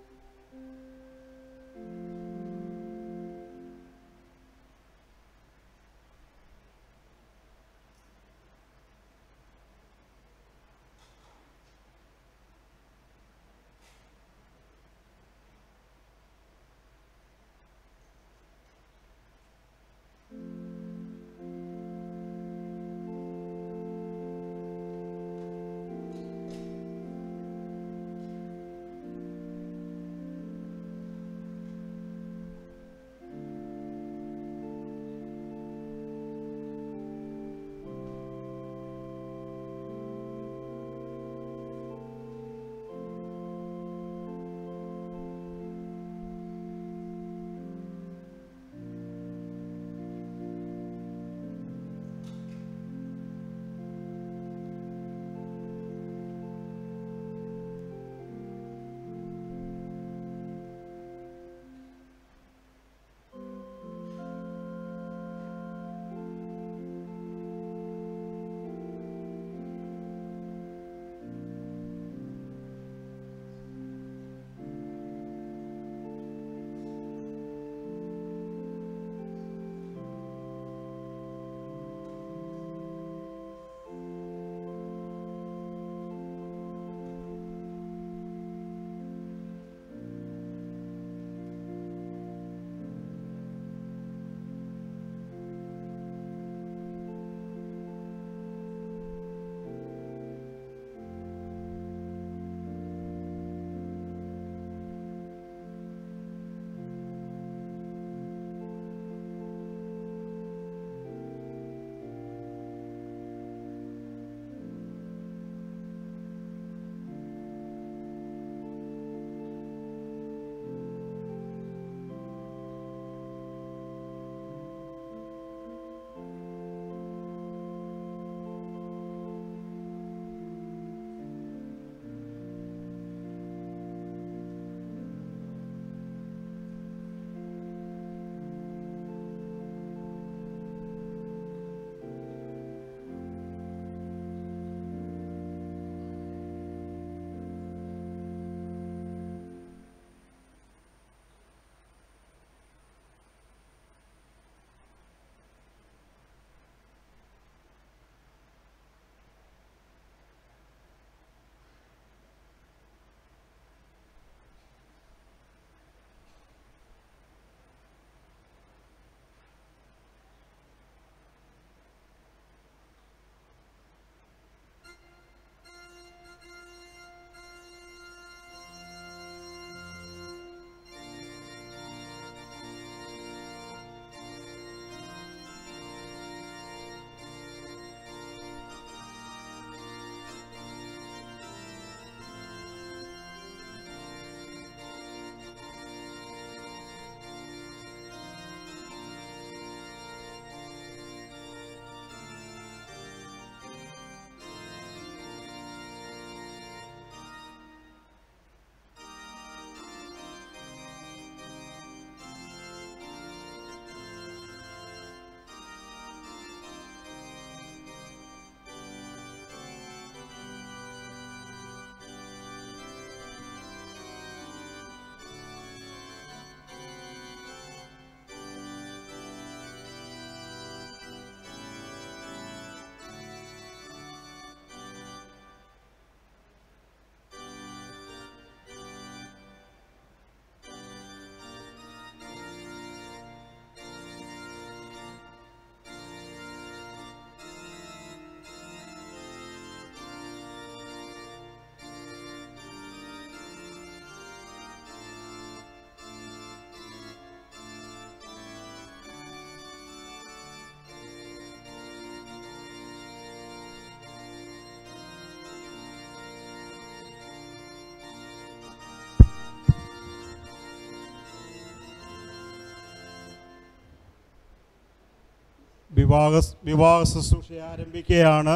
വിവാഹ വിവാഹ ശുശ്രൂഷ ആരംഭിക്കുകയാണ്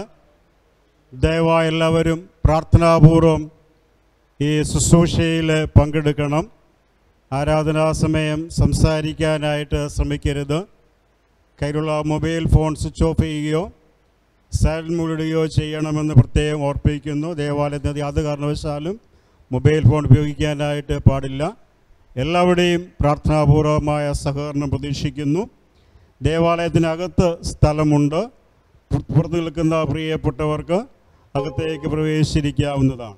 ദയവായി എല്ലാവരും പ്രാർത്ഥനാപൂർവം ഈ ശുശ്രൂഷയിൽ പങ്കെടുക്കണം ആരാധനാ സമയം സംസാരിക്കാനായിട്ട് ശ്രമിക്കരുത് കയ്യിലുള്ള മൊബൈൽ ഫോൺ സ്വിച്ച് ഓഫ് ചെയ്യുകയോ സൈലൻറ്റ് മൂടുകയോ ചെയ്യണമെന്ന് പ്രത്യേകം ഓർപ്പിക്കുന്നു ദേവാലയത്തിൽ യാതൊരു കാരണവശാലും മൊബൈൽ ഫോൺ ഉപയോഗിക്കാനായിട്ട് പാടില്ല എല്ലാവരുടെയും പ്രാർത്ഥനാപൂർവമായ സഹകരണം പ്രതീക്ഷിക്കുന്നു ദേവാലയത്തിനകത്ത് സ്ഥലമുണ്ട് പു- പുറത്ത് നിൽക്കുന്ന പ്രിയപ്പെട്ടവർക്ക് അകത്തേക്ക് പ്രവേശിച്ചിരിക്കാവുന്നതാണ്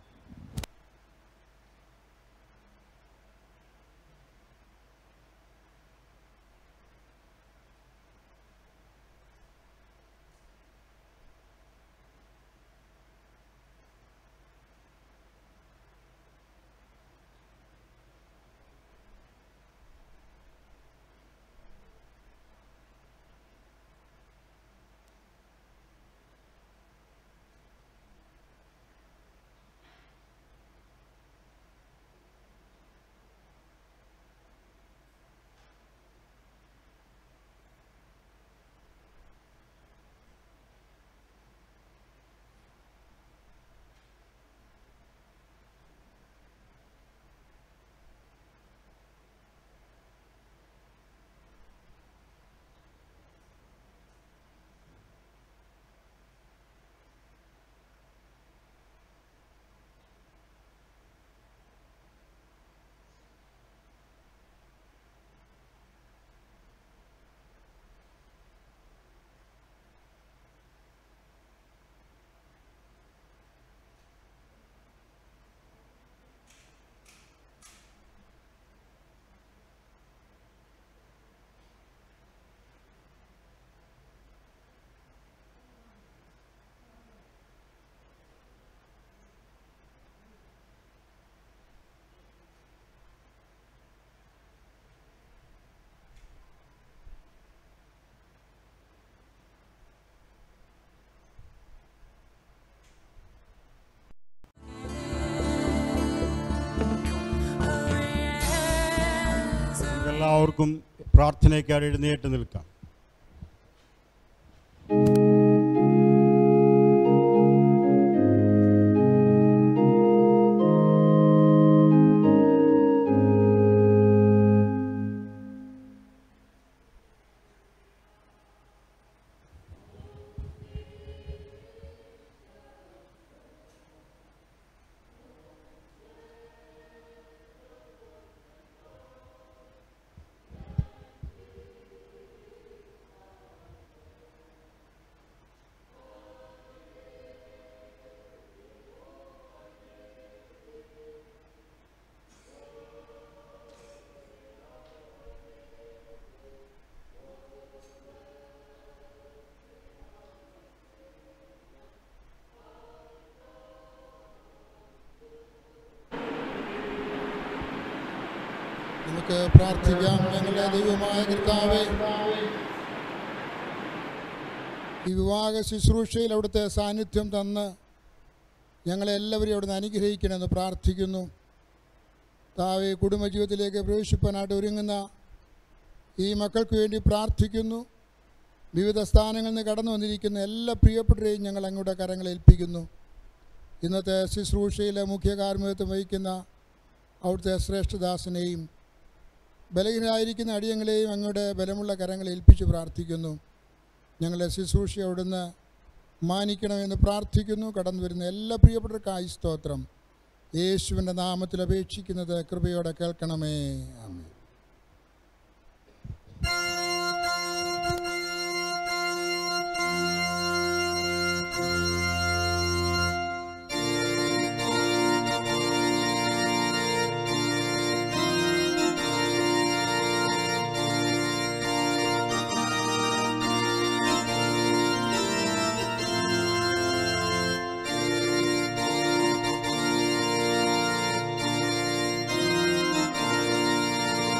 എല്ലാവർക്കും പ്രാർത്ഥനയ്ക്കായി എഴുന്നേറ്റ് നിൽക്കാം നമുക്ക് പ്രാർത്ഥിക്കാം ഞങ്ങളുടെ ദൈവമായ കർത്താവേ ഈ വിവാഹ ശുശ്രൂഷയിൽ അവിടുത്തെ സാന്നിധ്യം തന്ന് ഞങ്ങളെല്ലാവരെയും അവിടുന്ന് അനുഗ്രഹിക്കണമെന്ന് പ്രാർത്ഥിക്കുന്നു താവെ കുടുംബജീവിതത്തിലേക്ക് പ്രവേശിപ്പാനായിട്ട് ഒരുങ്ങുന്ന ഈ മക്കൾക്ക് വേണ്ടി പ്രാർത്ഥിക്കുന്നു വിവിധ സ്ഥാനങ്ങളിൽ നിന്ന് കടന്നു വന്നിരിക്കുന്ന എല്ലാ പ്രിയപ്പെട്ടവരെയും ഞങ്ങൾ അങ്ങയുടെ കരങ്ങൾ ഏൽപ്പിക്കുന്നു ഇന്നത്തെ ശുശ്രൂഷയിലെ മുഖ്യ കാർമ്മികത്വം വഹിക്കുന്ന അവിടുത്തെ ശ്രേഷ്ഠദാസനെയും ബലഹീനരായിരിക്കുന്ന അടിയങ്ങളെയും അങ്ങയുടെ ബലമുള്ള കരങ്ങൾ ഏൽപ്പിച്ച് പ്രാർത്ഥിക്കുന്നു ഞങ്ങളെ ശുശ്രൂഷ അവിടുന്ന് മാനിക്കണമെന്ന് പ്രാർത്ഥിക്കുന്നു കടന്നു വരുന്ന എല്ലാ പ്രിയപ്പെട്ടവർക്കായി സ്തോത്രം യേശുവിൻ്റെ നാമത്തിൽ അപേക്ഷിക്കുന്നത് കൃപയോടെ കേൾക്കണമേ ആമേൻ യേശുവേ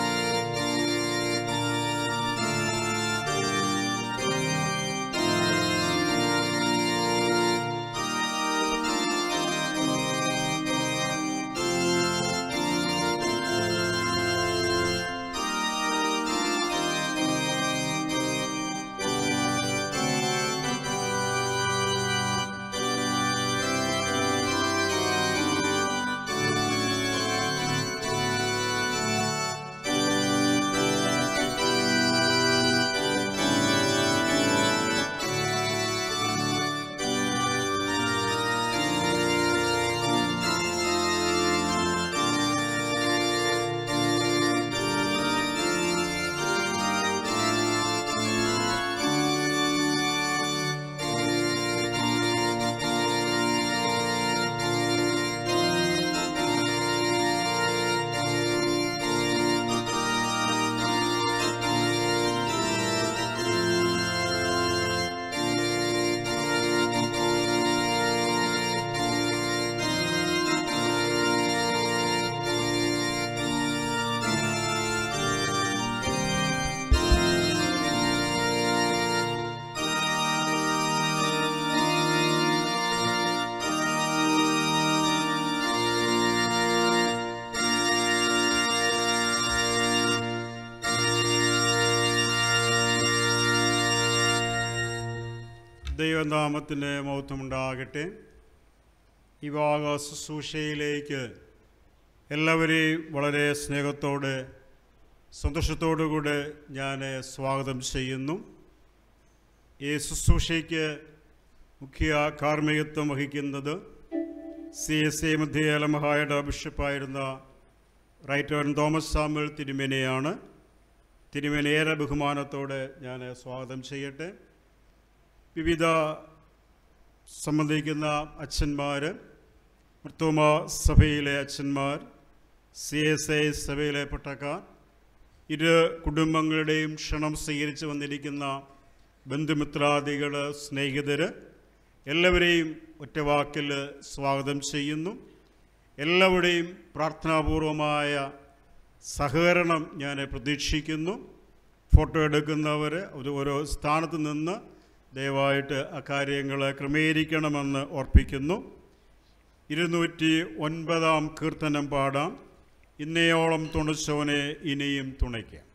ദൈവനാമത്തിന് മഹത്വമുണ്ടാകട്ടെ വിവാഹ ശുശ്രൂഷയിലേക്ക് എല്ലാവരെയും വളരെ സ്നേഹത്തോടെ സന്തോഷത്തോടുകൂടെ ഞാൻ സ്വാഗതം ചെയ്യുന്നു ഈ ശുശ്രൂഷയ്ക്ക് മുഖ്യ കാർമ്മികത്വം വഹിക്കുന്നത് സി എസ് എ മധ്യകാല മഹായുടെ ബിഷപ്പായിരുന്ന റൈറ്റർ തോമസ് സാമുൽ തിരുമേനയാണ് തിരുമേന ഏറെ ബഹുമാനത്തോടെ ഞാൻ സ്വാഗതം ചെയ്യട്ടെ വിവിധ സംബന്ധിക്കുന്ന അച്ഛന്മാർ മർത്തോമ സഭയിലെ അച്ഛന്മാർ സി എസ് ഐ സഭയിലെ പട്ടക്കാർ ഇരു കുടുംബങ്ങളുടെയും ക്ഷണം സ്വീകരിച്ച് വന്നിരിക്കുന്ന ബന്ധുമിത്രാദികൾ സ്നേഹിതർ എല്ലാവരെയും ഒറ്റവാക്കിൽ സ്വാഗതം ചെയ്യുന്നു എല്ലാവരുടെയും പ്രാർത്ഥനാപൂർവമായ സഹകരണം ഞാൻ പ്രതീക്ഷിക്കുന്നു ഫോട്ടോ എടുക്കുന്നവർ ഒരു ഓരോ സ്ഥാനത്ത് നിന്ന് ദയവായിട്ട് അക്കാര്യങ്ങൾ ക്രമീകരിക്കണമെന്ന് ഓർപ്പിക്കുന്നു ഇരുന്നൂറ്റി ഒൻപതാം കീർത്തനം പാടാം ഇന്നയോളം തുണച്ചവനെ ഇനിയും തുണയ്ക്കാം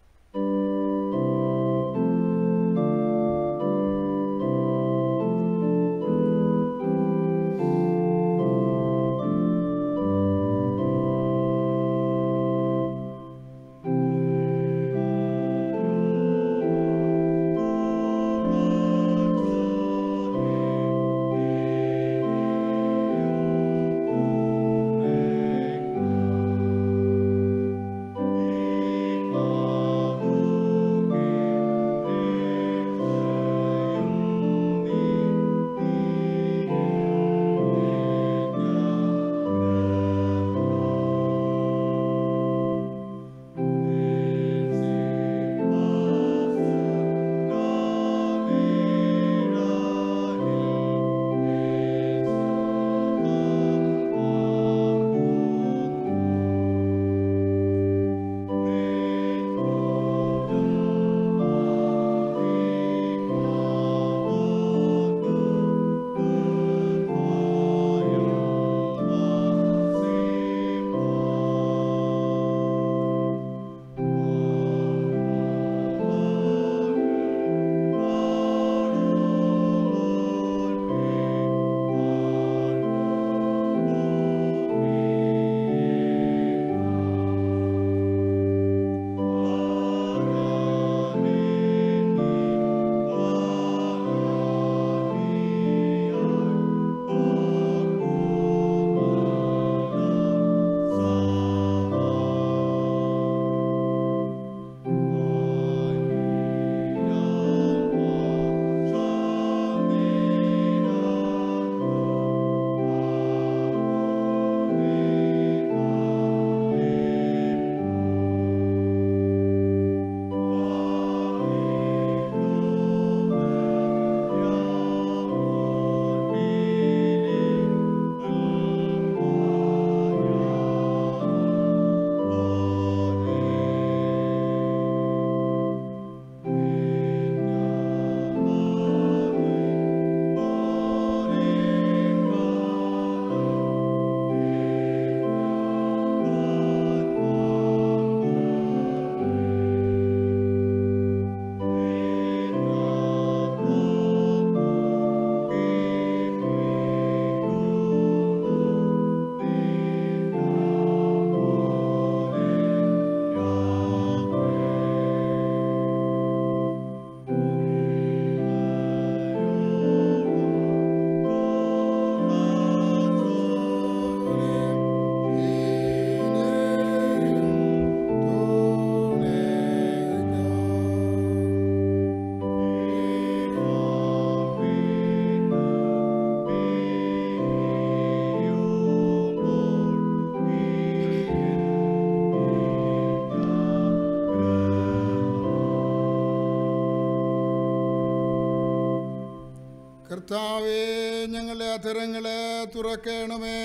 കർത്താവേ ഞങ്ങളുടെ അധരങ്ങളെ തുറക്കണമേ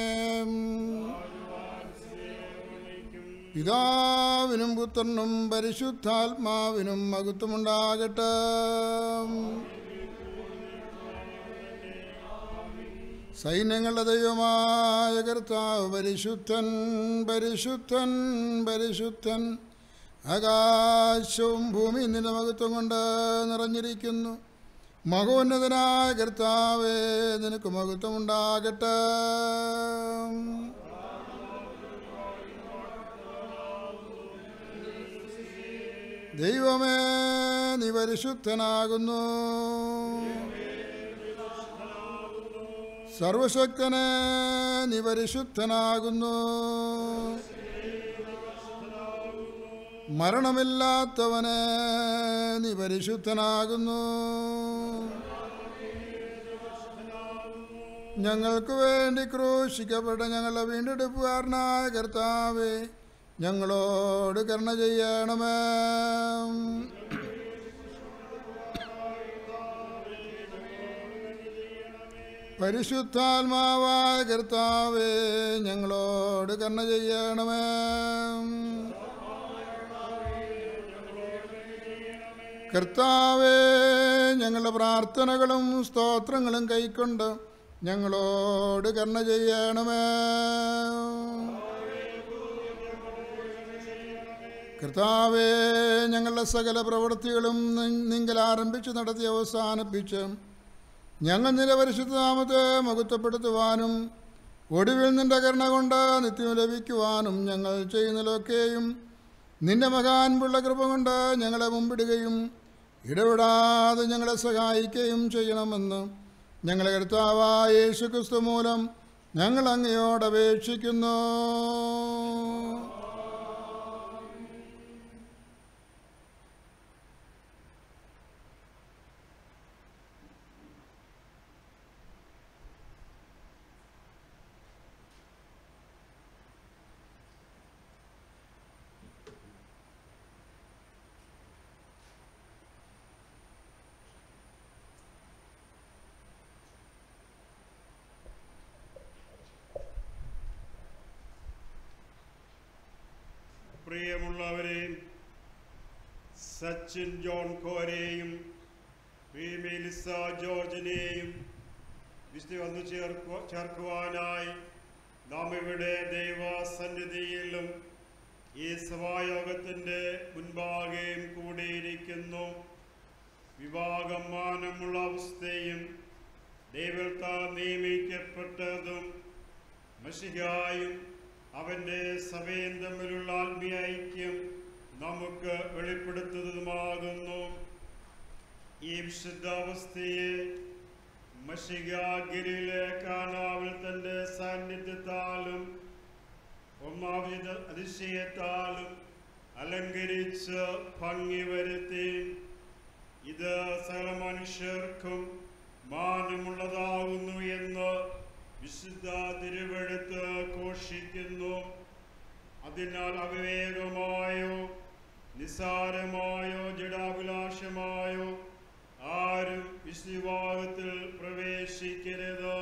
പിതാവിനും പുത്രനും പരിശുദ്ധാത്മാവിനും മഹത്വമുണ്ടാകട്ടെ സൈന്യങ്ങളുടെ ദൈവമായ കർത്താവ് പരിശുദ്ധൻ പരിശുദ്ധൻ പരിശുദ്ധൻ ആകാശവും ഭൂമിയും നിന്റെ മഹത്വം കൊണ്ട് നിറഞ്ഞിരിക്കുന്നു മഹോന്നതനായ കർത്താവേ നിനക്ക് മഹത്വമുണ്ടാകട്ടെ ദൈവമേ നീ പരിശുദ്ധനാകുന്നു സർവശക്തനെ നീ പരിശുദ്ധനാകുന്നു മരണമില്ലാത്തവനെ നീ പരിശുദ്ധനാകുന്നു ഞങ്ങൾക്ക് വേണ്ടി ക്രൂശിക്കപ്പെട്ട ഞങ്ങളുടെ വീണ്ടെടുപ്പുകാരനായ കർത്താവേ ഞങ്ങളോട് കരുണ ചെയ്യണമേ പരിശുദ്ധാത്മാവായ കർത്താവേ ഞങ്ങളോട് കരുണ ചെയ്യണമേ കർത്താവേ ഞങ്ങളുടെ പ്രാർത്ഥനകളും സ്തോത്രങ്ങളും കൈക്കൊണ്ട് ഞങ്ങളോട് കരുണ ചെയ്യണമേ കർത്താവേ ഞങ്ങളുടെ സകല പ്രവൃത്തികളും നി- നിങ്ങൾ ആരംഭിച്ച് നടത്തി അവസാനിപ്പിച്ച് ഞങ്ങൾ നില പരിശുദ്ധ നാമത്തെ മഹത്വപ്പെടുത്തുവാനും ഒടുവിൽ നിന്റെ കരുണ കൊണ്ട് നിത്യം ലഭിക്കുവാനും ഞങ്ങൾ ചെയ്യുന്നതിലൊക്കെയും നിന്റെ മകാൻപുള്ള കൃപ കൊണ്ട് ഞങ്ങളെ മുമ്പിടുകയും ഇടപെടാതെ ഞങ്ങളെ സഹായിക്കുകയും ചെയ്യണമെന്ന് ഞങ്ങളെ കർത്താവായ യേശു ക്രിസ്തു മൂലം ഞങ്ങൾ അങ്ങയോട് അപേക്ഷിക്കുന്നു പ്രിയമുള്ളവരെ സച്ചിൻ ജോൺ കോരെയും പി മെലിസ ജോർജിനെയും വിശുദ്ധി വന്നു ചേർക്കു ചേർക്കുവാനായി നാം ഇവിടെ ദൈവസന്നിധിയിലും ഈ സഭായോഗത്തിൻ്റെ മുൻപാകെയും കൂടിയിരിക്കുന്നു വിവാഹം മാനമുള്ള അവസ്ഥയും ദൈവത്താൽ നിയമിക്കപ്പെട്ടതും മഷികായും അവൻ്റെ സഭയും തമ്മിലുള്ള ആത്മീയ ഐക്യം നമുക്ക് വെളിപ്പെടുത്തുന്നതുമാകുന്നു ഈ വിശുദ്ധാവസ്ഥയെ മഷികാഗിരിയിലെ കാനാവിൽ തൻ്റെ സാന്നിധ്യത്താലും ഒന്നാവിധ അതിശയത്താലും അലങ്കരിച്ച് ഭംഗി വരുത്തി ഇത് സകല മനുഷ്യർക്കും മാനമുള്ളതാകുന്നു എന്ന് വിശുദ്ധ തിരുവെടുത്ത് ഘോഷിക്കുന്നു അതിനാൽ അവിവേകമായോ നിസ്സാരമായോ ജഡാഭിലാഷമായോ ആരും വിശ്വവിഭാഗത്തിൽ പ്രവേശിക്കരുത്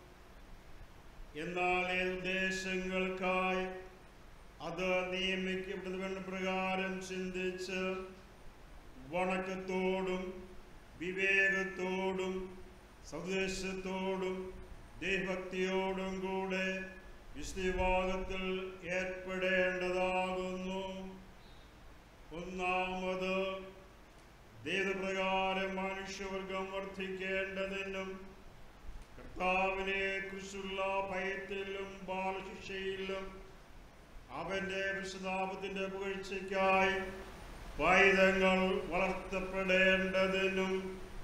എന്നാൽ ഏത് ഉദ്ദേശങ്ങൾക്കായി അത് നിയമിക്കപ്പെടുന്ന പ്രകാരം ചിന്തിച്ച് വണക്കത്തോടും വിവേകത്തോടും സന്ദേശത്തോടും ദൈവഭക്തിയോടും കൂടെ വിശ്വവിഭാഗത്തിൽ ഏർപ്പെടേണ്ടതാകുന്നു ഒന്നാമത് ദൈവപ്രകാരം മനുഷ്യവർഗം വർദ്ധിക്കേണ്ടതിനും കർത്താവിനെ കുറിച്ചുള്ള ഭയത്തിലും ബാലശിക്ഷയിലും അവന്റെ വിശുദ്ധാപത്തിന്റെ പുകഴ്ചയ്ക്കായി പൈതങ്ങൾ വളർത്തപ്പെടേണ്ടതിനും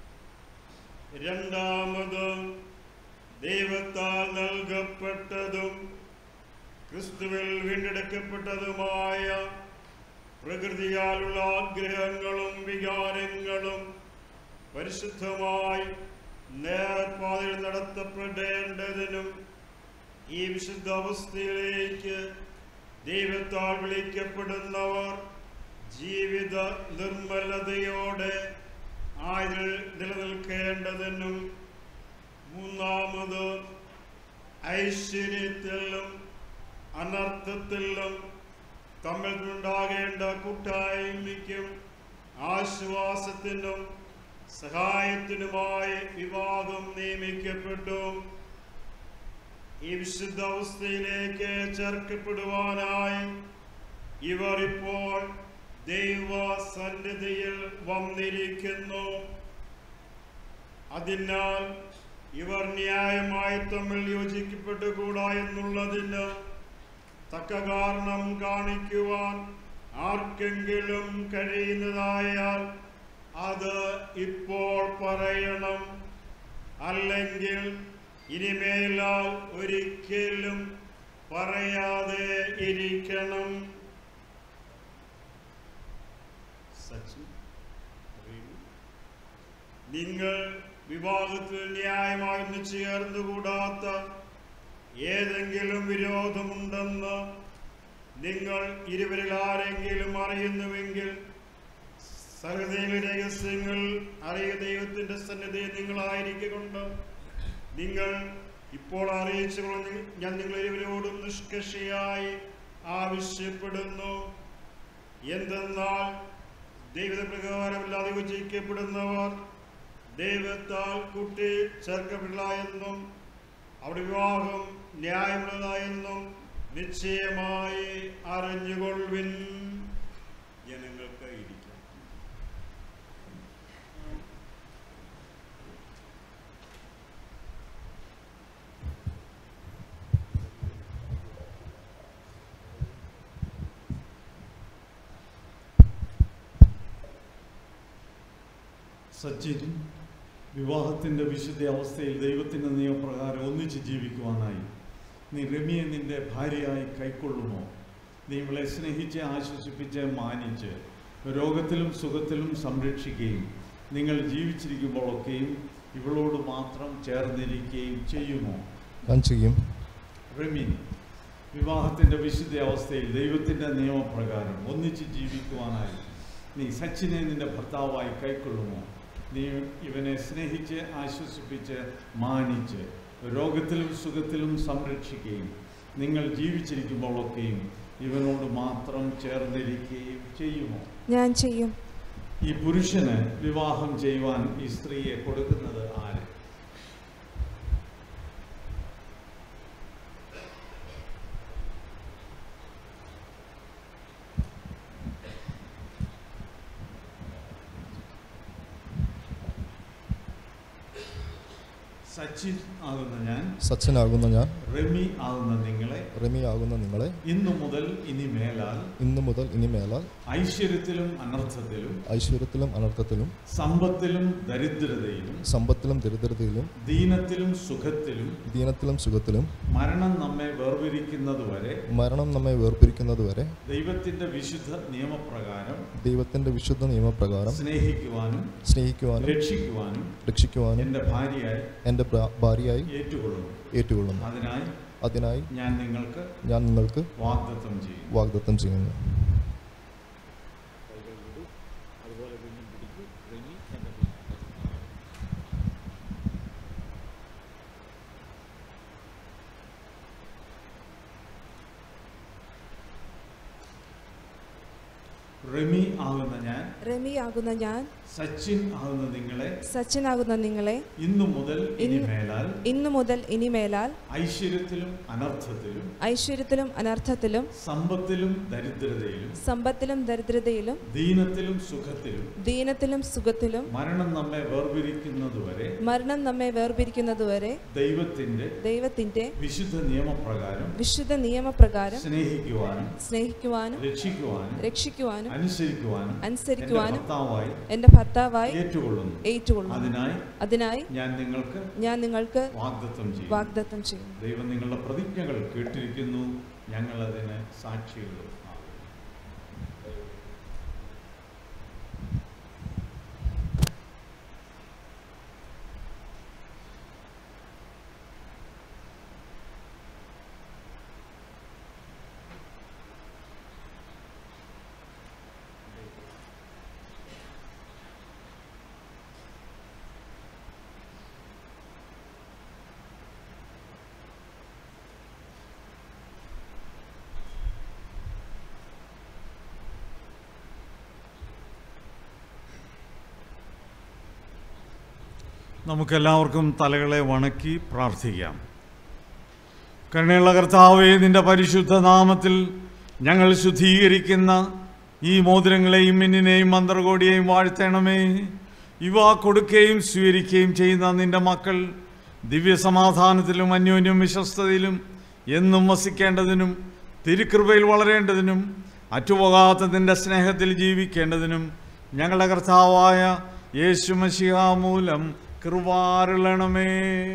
രണ്ടാമത് ദൈവത്താൽ നൽകപ്പെട്ടതും ക്രിസ്തുവിൽ വീണ്ടെടുക്കപ്പെട്ടതുമായ പ്രകൃതിയാലുള്ള ആഗ്രഹങ്ങളും വികാരങ്ങളും പരിശുദ്ധമായി നേർപാതയിൽ നടത്തപ്പെടേണ്ടതിനും ഈ വിശുദ്ധ അവസ്ഥയിലേക്ക് ദൈവത്താൽ വിളിക്കപ്പെടുന്നവർ ജീവിത നിർമ്മലതയോടെ ആയതിൽ നിലനിൽക്കേണ്ടതിനും മൂന്നാമത് ഐശ്വര്യത്തിലും അനർത്ഥത്തിലും തമ്മിൽ ഉണ്ടാകേണ്ട കൂട്ടായ്മയ്ക്കും ആശ്വാസത്തിനും സഹായത്തിനുമായി വിവാഹം നിയമിക്കപ്പെട്ടു ഈ വിശുദ്ധ അവസ്ഥയിലേക്ക് ചേർക്കപ്പെടുവാനായി ഇവർ ഇപ്പോൾ ദൈവ സന്നിധിയിൽ വന്നിരിക്കുന്നു അതിനാൽ ഇവർ ന്യായമായി തമ്മിൽ യോജിക്കപ്പെട്ടുകൂടാ എന്നുള്ളതിന് തക്ക കാരണം കാണിക്കുവാൻ ആർക്കെങ്കിലും കഴിയുന്നതായാൽ അത് ഇപ്പോൾ പറയണം അല്ലെങ്കിൽ ഇനിമേലാൽ ഒരിക്കലും പറയാതെ ഇരിക്കണം സച്ചിൻ പറയുന്നു. നിങ്ങൾ വിവാഹത്തിൽ ന്യായമായൊന്ന് ചേർന്നുകൂടാത്ത ഏതെങ്കിലും വിരോധമുണ്ടെന്ന് നിങ്ങൾ ഇരുവരിൽ ആരെങ്കിലും അറിയുന്നുവെങ്കിൽ സഹൃദയ രഹസ്യങ്ങൾ അറിയ ദൈവത്തിന്റെ സന്നിധിയിൽ നിങ്ങളായിരിക്കൊണ്ട് നിങ്ങൾ ഇപ്പോൾ അറിയിച്ചുകൊണ്ട് ഞാൻ നിങ്ങൾ ഇരുവരോടും നിഷ്കർഷയായി ആവശ്യപ്പെടുന്നു എന്തെന്നാൽ ദൈവപ്രകാരമില്ലാതെ വിജയിക്കപ്പെടുന്നവർ ദൈവത്താൽ കൂട്ടി ചേർക്കപ്പെടില്ല എന്നും അവിടെ വിവാഹം ന്യായമുള്ളതായെന്നും നിശ്ചയമായി അറിഞ്ഞുകൊള്ളുവിൻ ജനങ്ങൾക്ക് ഇരിക്കാം സച്ചിൻ വിവാഹത്തിൻ്റെ വിശുദ്ധ അവസ്ഥയിൽ ദൈവത്തിൻ്റെ നിയമപ്രകാരം ഒന്നിച്ച് ജീവിക്കുവാനായി നീ രമിയെ നിന്റെ ഭാര്യയായി കൈക്കൊള്ളുമോ നീ ഇവളെ സ്നേഹിച്ച് ആശ്വസിപ്പിച്ച് മാനിച്ച് രോഗത്തിലും സുഖത്തിലും സംരക്ഷിക്കുകയും നിങ്ങൾ ജീവിച്ചിരിക്കുമ്പോഴൊക്കെയും ഇവളോട് മാത്രം ചേർന്നിരിക്കുകയും ചെയ്യുമോ ഞാൻ ചെയ്യും റെമിൻ വിവാഹത്തിൻ്റെ വിശുദ്ധ അവസ്ഥയിൽ ദൈവത്തിൻ്റെ നിയമപ്രകാരം ഒന്നിച്ച് ജീവിക്കുവാനായി നീ സച്ചിനെ നിന്റെ ഭർത്താവായി കൈക്കൊള്ളുമോ നീ ഇവനെ സ്നേഹിച്ച് ആശ്വസിപ്പിച്ച് മാനിച്ച് രോഗത്തിലും സുഖത്തിലും സംരക്ഷിക്കുകയും നിങ്ങൾ ജീവിച്ചിരിക്കുമ്പോഴൊക്കെയും ഇവനോട് മാത്രം ചേർന്നിരിക്കുകയും ചെയ്യുമോ ഞാൻ ചെയ്യും ഈ പുരുഷന് വിവാഹം ചെയ്യുവാൻ ഈ സ്ത്രീയെ കൊടുക്കുന്നത് ആര് സച്ചിൻ ആകുന്ന ഞാൻ സച്ചിനാകുന്ന ഞാൻ റെമി ആകുന്ന നിങ്ങളെ റെമി ആകുന്ന നിങ്ങളെ ഇന്നു മുതൽ ഇനി മേലാൽ ഇന്നു മുതൽ ഇനി മേലാൽ ഐശ്വര്യത്തിലും അനർത്ഥത്തിലും ഐശ്വര്യത്തിലും അനർത്ഥത്തിലും സമ്പത്തിലും ദരിദ്രതയിലും സമ്പത്തിലും ദരിദ്രതയിലും ദീനത്തിലും സുഖത്തിലും ദീനത്തിലും സുഖത്തിലും മരണം നമ്മെ വേർപിരിക്കുന്നതുവരെ മരണം നമ്മെ വേർപിരിക്കുന്നതുവരെ ദൈവത്തിന്റെ വിശുദ്ധ നിയമപ്രകാരം ദൈവത്തിൻ്റെ വിശുദ്ധ നിയമപ്രകാരം സ്നേഹിക്കുവാനും സ്നേഹിക്കുവാനും രക്ഷിക്കുവാനും രക്ഷിക്കുവാനും എൻ്റെ ഭാര്യയായി എൻ്റെ ഭ്രാ- ഭാര്യയായി ഏറ്റുകൊള്ളുന്നു ഏറ്റുകൊള്ളുന്നു അതിനായി അതിനായി ഞാൻ നിങ്ങൾക്ക് ഞാൻ നിങ്ങൾക്ക് വാഗ്ദത്തം ചെയ്യും വാഗ്ദത്തം ചെയ്യുന്നു റെമി ആകുന്ന ഞാൻ റമി ആകുന്ന ഞാൻ സച്ചിൻ ആകുന്ന നിങ്ങളെ സച്ചിനാകുന്ന നിങ്ങളെ ഇന്നു മുതൽ ഇനി ഇന്ന് മേലാൽ ഇന്നു മുതൽ ഇനി മേലാൽ ഐശ്വര്യത്തിലും അനർത്ഥത്തിലും ഐശ്വര്യത്തിലും അനർത്ഥത്തിലും സമ്പത്തിലും ദരിദ്രതയിലും സമ്പത്തിലും ദരിദ്രതയിലും ദീനത്തിലും സുഖത്തിലും ദീനത്തിലും സുഖത്തിലും മരണം നമ്മെ വേർപിരിക്കുന്നതുവരെ മരണം നമ്മെ വേർപിരിക്കുന്നതുവരെ ദൈവത്തിന്റെ ദൈവത്തിന്റെ വിശുദ്ധ നിയമപ്രകാരം വിശുദ്ധ നിയമപ്രകാരം സ്നേഹിക്കുവാനും സ്നേഹിക്കുവാനും രക്ഷിക്കുവാനും രക്ഷിക്കുവാനും അനുസരിക്കുവാനും അനുസരിക്കുവാനും എൻ്റെ ഭർത്താവായി എൻ്റെ ഭർത്താവായി ഏറ്റുകൊള്ളുന്നു ഏറ്റുകൊള്ളുന്നു അതിനായി അതിനായി ഞാൻ നിങ്ങൾക്ക് ഞാൻ നിങ്ങൾക്ക് വാഗ്ദത്തം ചെയ്യും വാഗ്ദത്തം ചെയ്യുന്നു ദൈവം നിങ്ങളുടെ പ്രതിജ്ഞകൾ കേട്ടിരിക്കുന്നു ഞങ്ങൾ അതിന് സാക്ഷികളും ആകും. നമുക്കെല്ലാവർക്കും തലകളെ വണക്കി പ്രാർത്ഥിക്കാം കരുണയുള്ള കർത്താവേ നിന്റെ പരിശുദ്ധ നാമത്തിൽ ഞങ്ങൾ ശുദ്ധീകരിക്കുന്ന ഈ മോതിരങ്ങളെയും മിന്നിനെയും മന്ത്രകോടിയെയും വാഴ്ത്തണമേ ഇവ കൊടുക്കുകയും സ്വീകരിക്കുകയും ചെയ്യുന്ന നിന്റെ മക്കൾ ദിവ്യസമാധാനത്തിലും അന്യോന്യം വിശ്വസ്തതയിലും എന്നും വസിക്കേണ്ടതിനും തിരുക്കൃപയിൽ വളരേണ്ടതിനും അറ്റുപോകാത്ത നിന്റെ സ്നേഹത്തിൽ ജീവിക്കേണ്ടതിനും ഞങ്ങളുടെ കർത്താവായ യേശു മഷിഹ മൂലം കൃപാരുളണമേ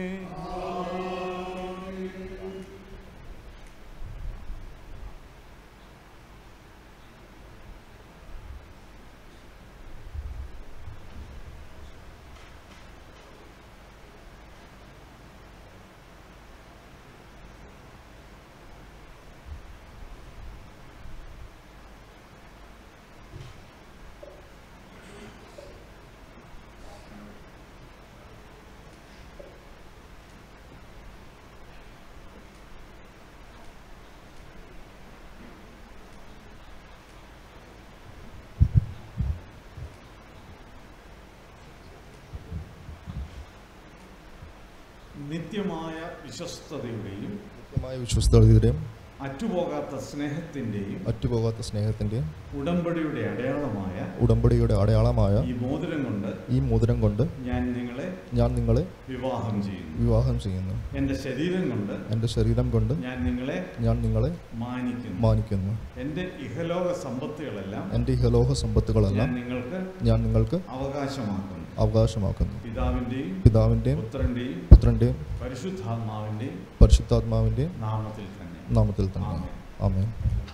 നിത്യമായ വിശ്വസ്തതയുടെയും കൃത്യമായ വിശ്വസ്തതയുടെയും അറ്റുപോകാത്ത സ്നേഹത്തിൻ്റെയും അറ്റുപോകാത്ത സ്നേഹത്തിൻ്റെയും ഉടമ്പടിയുടെ അടയാളമായ ഉടമ്പടിയുടെ അടയാളമായ ഈ മോതിരം കൊണ്ട് ഈ മോതിരം കൊണ്ട് ഞാൻ നിങ്ങളെ ഞാൻ നിങ്ങളെ വിവാഹം ചെയ്യുന്നു വിവാഹം ചെയ്യുന്നു എൻ്റെ ശരീരം കൊണ്ട് എൻ്റെ ശരീരം കൊണ്ട് ഞാൻ നിങ്ങളെ ഞാൻ നിങ്ങളെ മാനിക്കുന്നു മാനിക്കുന്നു എൻ്റെ ഇഹലോക സമ്പത്തുകളെല്ലാം എൻ്റെ ഇഹലോക ഞാൻ സമ്പത്തുകളെല്ലാം നിങ്ങൾക്ക് ഞാൻ നിങ്ങൾക്ക് അവകാശമാക്കുന്നു അവകാശമാക്കുന്നു പിതാവിൻ്റെയും പിതാവിൻ്റെയും പുത്രൻ്റെയും പുത്രൻ്റെയും പരിശുദ്ധാത്മാവിൻ്റെയും പരിശുദ്ധാത്മാവിൻ്റെയും നാമത്തിൽ തന്നെ നാമത്തിൽ തന്നെ ആമേൻ. ആമേൻ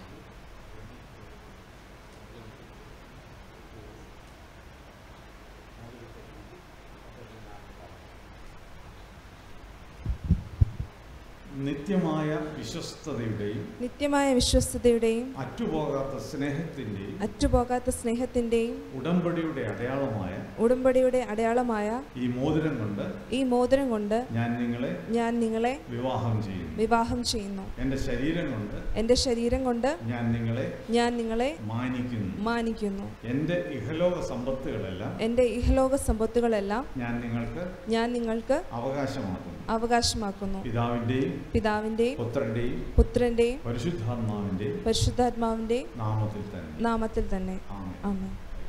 നിത്യമായ വിശ്വസ്തതയുടെയും നിത്യമായ വിശ്വസ്തതയുടെയും അറ്റുപോകാത്ത സ്നേഹത്തിൻ്റെയും അറ്റുപോകാത്ത സ്നേഹത്തിന്റെയും ഉടമ്പടിയുടെ അടയാളമായ ഉടമ്പടിയുടെ അടയാളമായ ഈ മോതിരം കൊണ്ട് ഈ മോതിരം കൊണ്ട് ഞാൻ നിങ്ങളെ ഞാൻ നിങ്ങളെ വിവാഹം ചെയ്യുന്നു വിവാഹം ചെയ്യുന്നു എൻ്റെ ശരീരം കൊണ്ട് എൻ്റെ ശരീരം കൊണ്ട് ഞാൻ നിങ്ങളെ ഞാൻ നിങ്ങളെ മാനിക്കുന്നു മാനിക്കുന്നു എൻ്റെ ഇഹലോക സമ്പത്തുകളെല്ലാം എൻ്റെ ഇഹലോക സമ്പത്തുകളെല്ലാം ഞാൻ നിങ്ങൾക്ക് ഞാൻ നിങ്ങൾക്ക് അവകാശമാക്കുന്നു അവകാശമാക്കുന്നു പിതാവിൻ്റെയും പിതാവിൻ്റെയും പുത്രൻ്റെയും പുത്രൻ്റെയും പരിശുദ്ധാത്മാവിൻ്റെയും പരിശുദ്ധാത്മാവിൻ്റെയും നാമത്തിൽ തന്നെ നാമത്തിൽ തന്നെ ആമേൻ ആമേൻ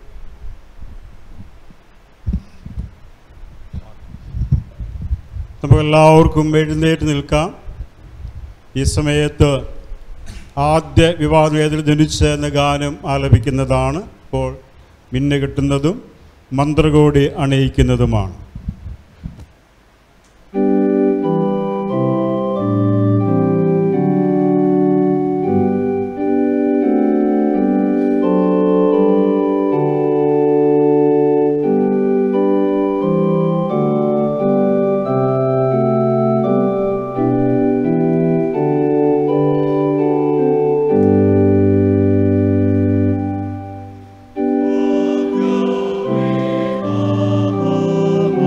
നമുക്കെല്ലാവർക്കും എഴുന്നേറ്റ് നിൽക്കാം ഈ സമയത്ത് ആദ്യ വിവാദവേദിൽ ജനിച്ച് എന്ന ഗാനം ആലപിക്കുന്നതാണ് ഇപ്പോൾ മിന്നു കിട്ടുന്നതും മന്ത്രകോടി അണിയിക്കുന്നതുമാണ് Amen.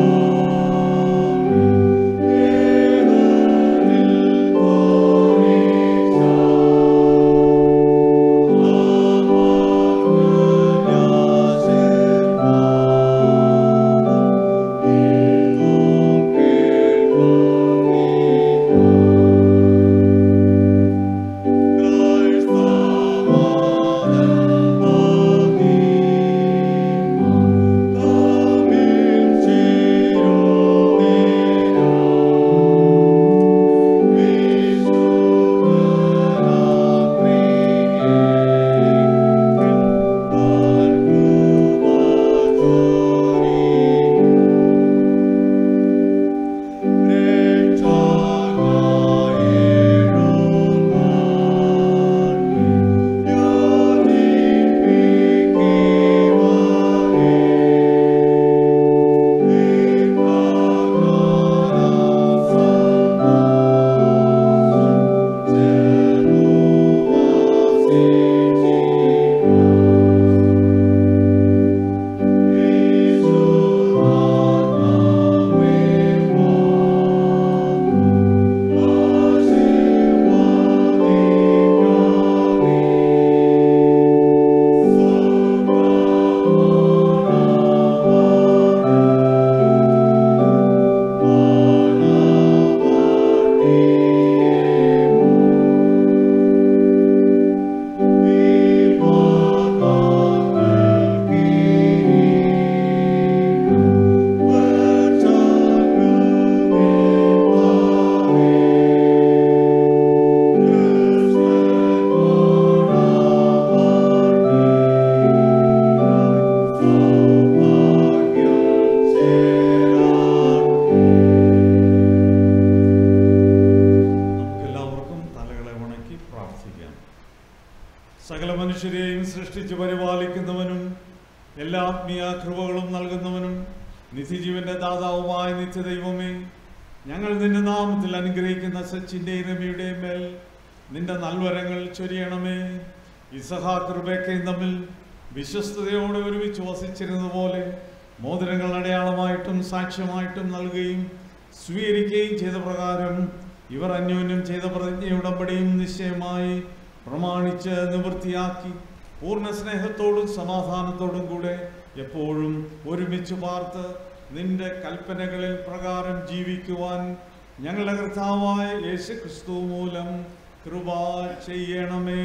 പരിപാലിക്കുന്നവനും എല്ലാ ആത്മീയ കൃപകളും നൽകുന്നവനും നിത്യജീവന്റെ ദാതാവുമായ നിത്യദൈവമേ ഞങ്ങൾ നിന്റെ നാമത്തിൽ അനുഗ്രഹിക്കുന്ന സച്ചിന്റെയും രമിയുടെയും മേൽ നിന്റെ നൽവരങ്ങൾ ചൊരിയണമേ ഇസഹാക്ക് റുബേക്കയും തമ്മിൽ വിശ്വസ്തയോടെ ഒരുമിച്ച് വസിച്ചിരുന്ന പോലെ മോതിരങ്ങൾ അടയാളമായിട്ടും സാക്ഷ്യമായിട്ടും നൽകുകയും സ്വീകരിക്കുകയും ചെയ്ത പ്രകാരം ഇവർ അന്യോന്യം ചെയ്ത പ്രതിജ്ഞ ഉടമ്പടിയും നിശ്ചയമായി പ്രമാണിച്ച് നിവൃത്തിയാക്കി പൂർണ്ണ സ്നേഹത്തോടും സമാധാനത്തോടും കൂടെ എപ്പോഴും ഒരുമിച്ച് പാർത്ത് നിന്റെ കൽപ്പനകളിൽ പ്രകാരം ജീവിക്കുവാൻ ഞങ്ങളുടെ കർത്താവായ യേശു ക്രിസ്തു മൂലം കൃപ ചെയ്യണമേ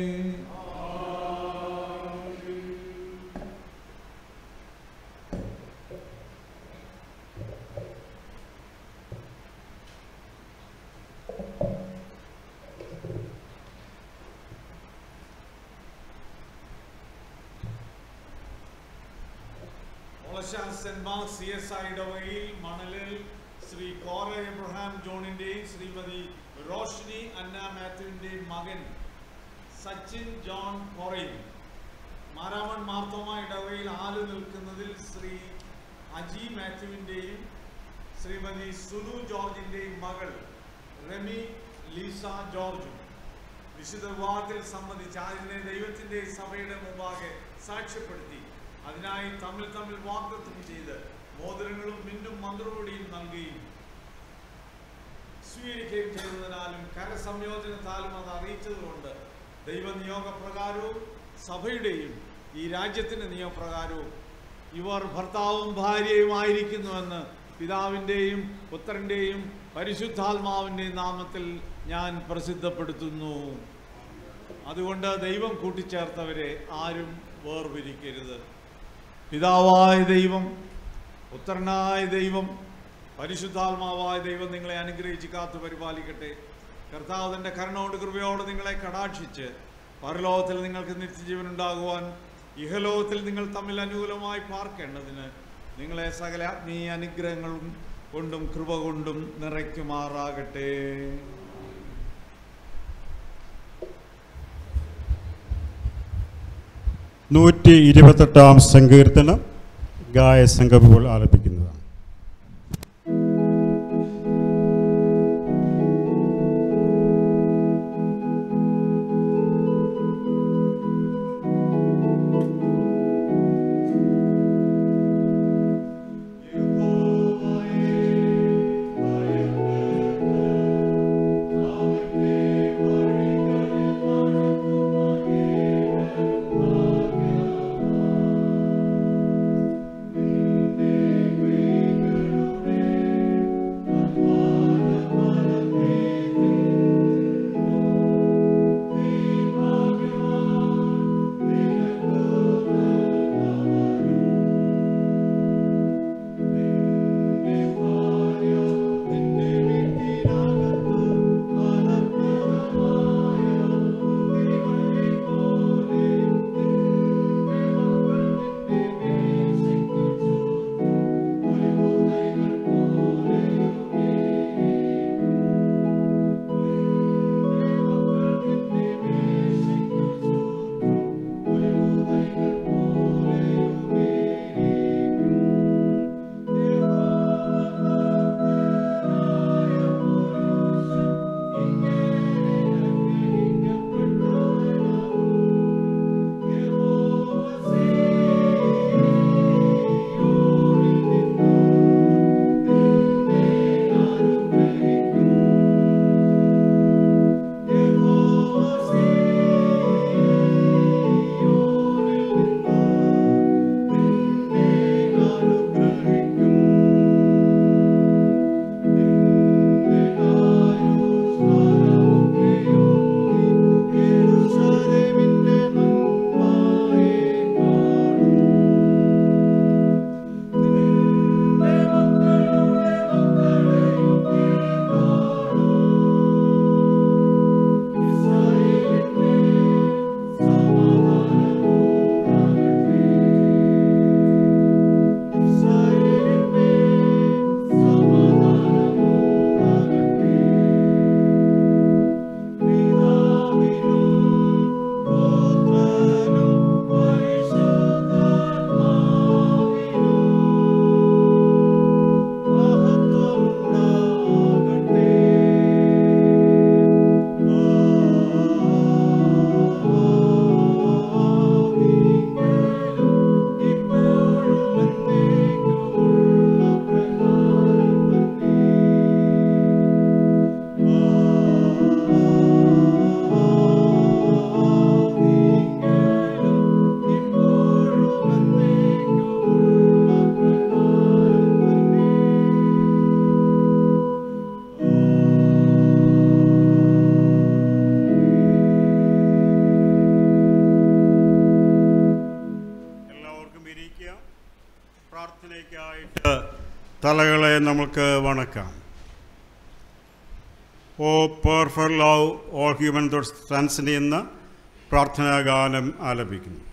മോളശാൻ Saint Mark C S I ഇടവകയിൽ മണലിൽ ശ്രീ കോര എബ്രഹാം ജോണിന്റെയും ശ്രീമതി റോഷ്നി അന്ന മാത്യുവിന്റെയും മകൻ സച്ചിൻ ജോൺ കോറയും മാരാമൺ മാർത്തോമ ഇടവകയിൽ ആല് നിൽക്കുന്നതിൽ ശ്രീ അജി മാത്യുവിന്റെയും ശ്രീമതി സുലു ജോർജിന്റെയും മകൾ റെമി ലീസ ജോർജും വിശുദ്ധ വിവാഹത്തിൽ സംബന്ധിച്ച് അതിനെ ദൈവത്തിന്റെ സഭയുടെ മുമ്പാകെ സാക്ഷ്യപ്പെടുത്തി അതിനായി തമ്മിൽ തമ്മിൽ വാഗ്ദത്വം ചെയ്ത് മോതിരങ്ങളും മിന്നും മന്ത്രോടിയും നൽകുകയും സ്വീകരിക്കുകയും ചെയ്തതിനാലും കരസംയോജനത്താലും അത് അറിയിച്ചതുകൊണ്ട് ദൈവനിയോഗപ്രകാരവും സഭയുടെയും ഈ രാജ്യത്തിന്റെ നിയമപ്രകാരവും ഇവർ ഭർത്താവും ഭാര്യയുമായിരിക്കുന്നുവെന്ന് പിതാവിൻ്റെയും പുത്രൻ്റെയും പരിശുദ്ധാത്മാവിൻ്റെയും നാമത്തിൽ ഞാൻ പ്രസിദ്ധപ്പെടുത്തുന്നു അതുകൊണ്ട് ദൈവം കൂട്ടിച്ചേർത്തവരെ ആരും വേർപിരിക്കരുത് പിതാവായ ദൈവം പുത്രനായ ദൈവം പരിശുദ്ധാത്മാവായ ദൈവം നിങ്ങളെ അനുഗ്രഹിച്ച് കാത്തു പരിപാലിക്കട്ടെ കർത്താവ് തൻ്റെ കരുണോട് കൃപയോട് നിങ്ങളെ കടാക്ഷിച്ച് പരലോകത്തിൽ നിങ്ങൾക്ക് നിത്യജീവൻ ഉണ്ടാകുവാൻ ഇഹലോകത്തിൽ നിങ്ങൾ തമ്മിൽ അനുകൂലമായി പാർക്കേണ്ടതിന് നിങ്ങളെ സകല ആത്മീയ അനുഗ്രഹങ്ങളും കൊണ്ടും കൃപ കൊണ്ടും നിറയ്ക്കുമാറാകട്ടെ നൂറ്റി ഇരുപത്തെട്ടാം സങ്കീർത്തനം ഗായസംഘം ഇപ്പോൾ ആലപിക്കുന്നതാണ് Amen. പ്രാർത്ഥനയ്ക്കായിട്ട് തലകളെ നമുക്ക് വണക്കാം O pray for love all human ട്രാൻസിൻ്റെ എന്ന പ്രാർത്ഥനാ ഗാനം ആലപിക്കുന്നു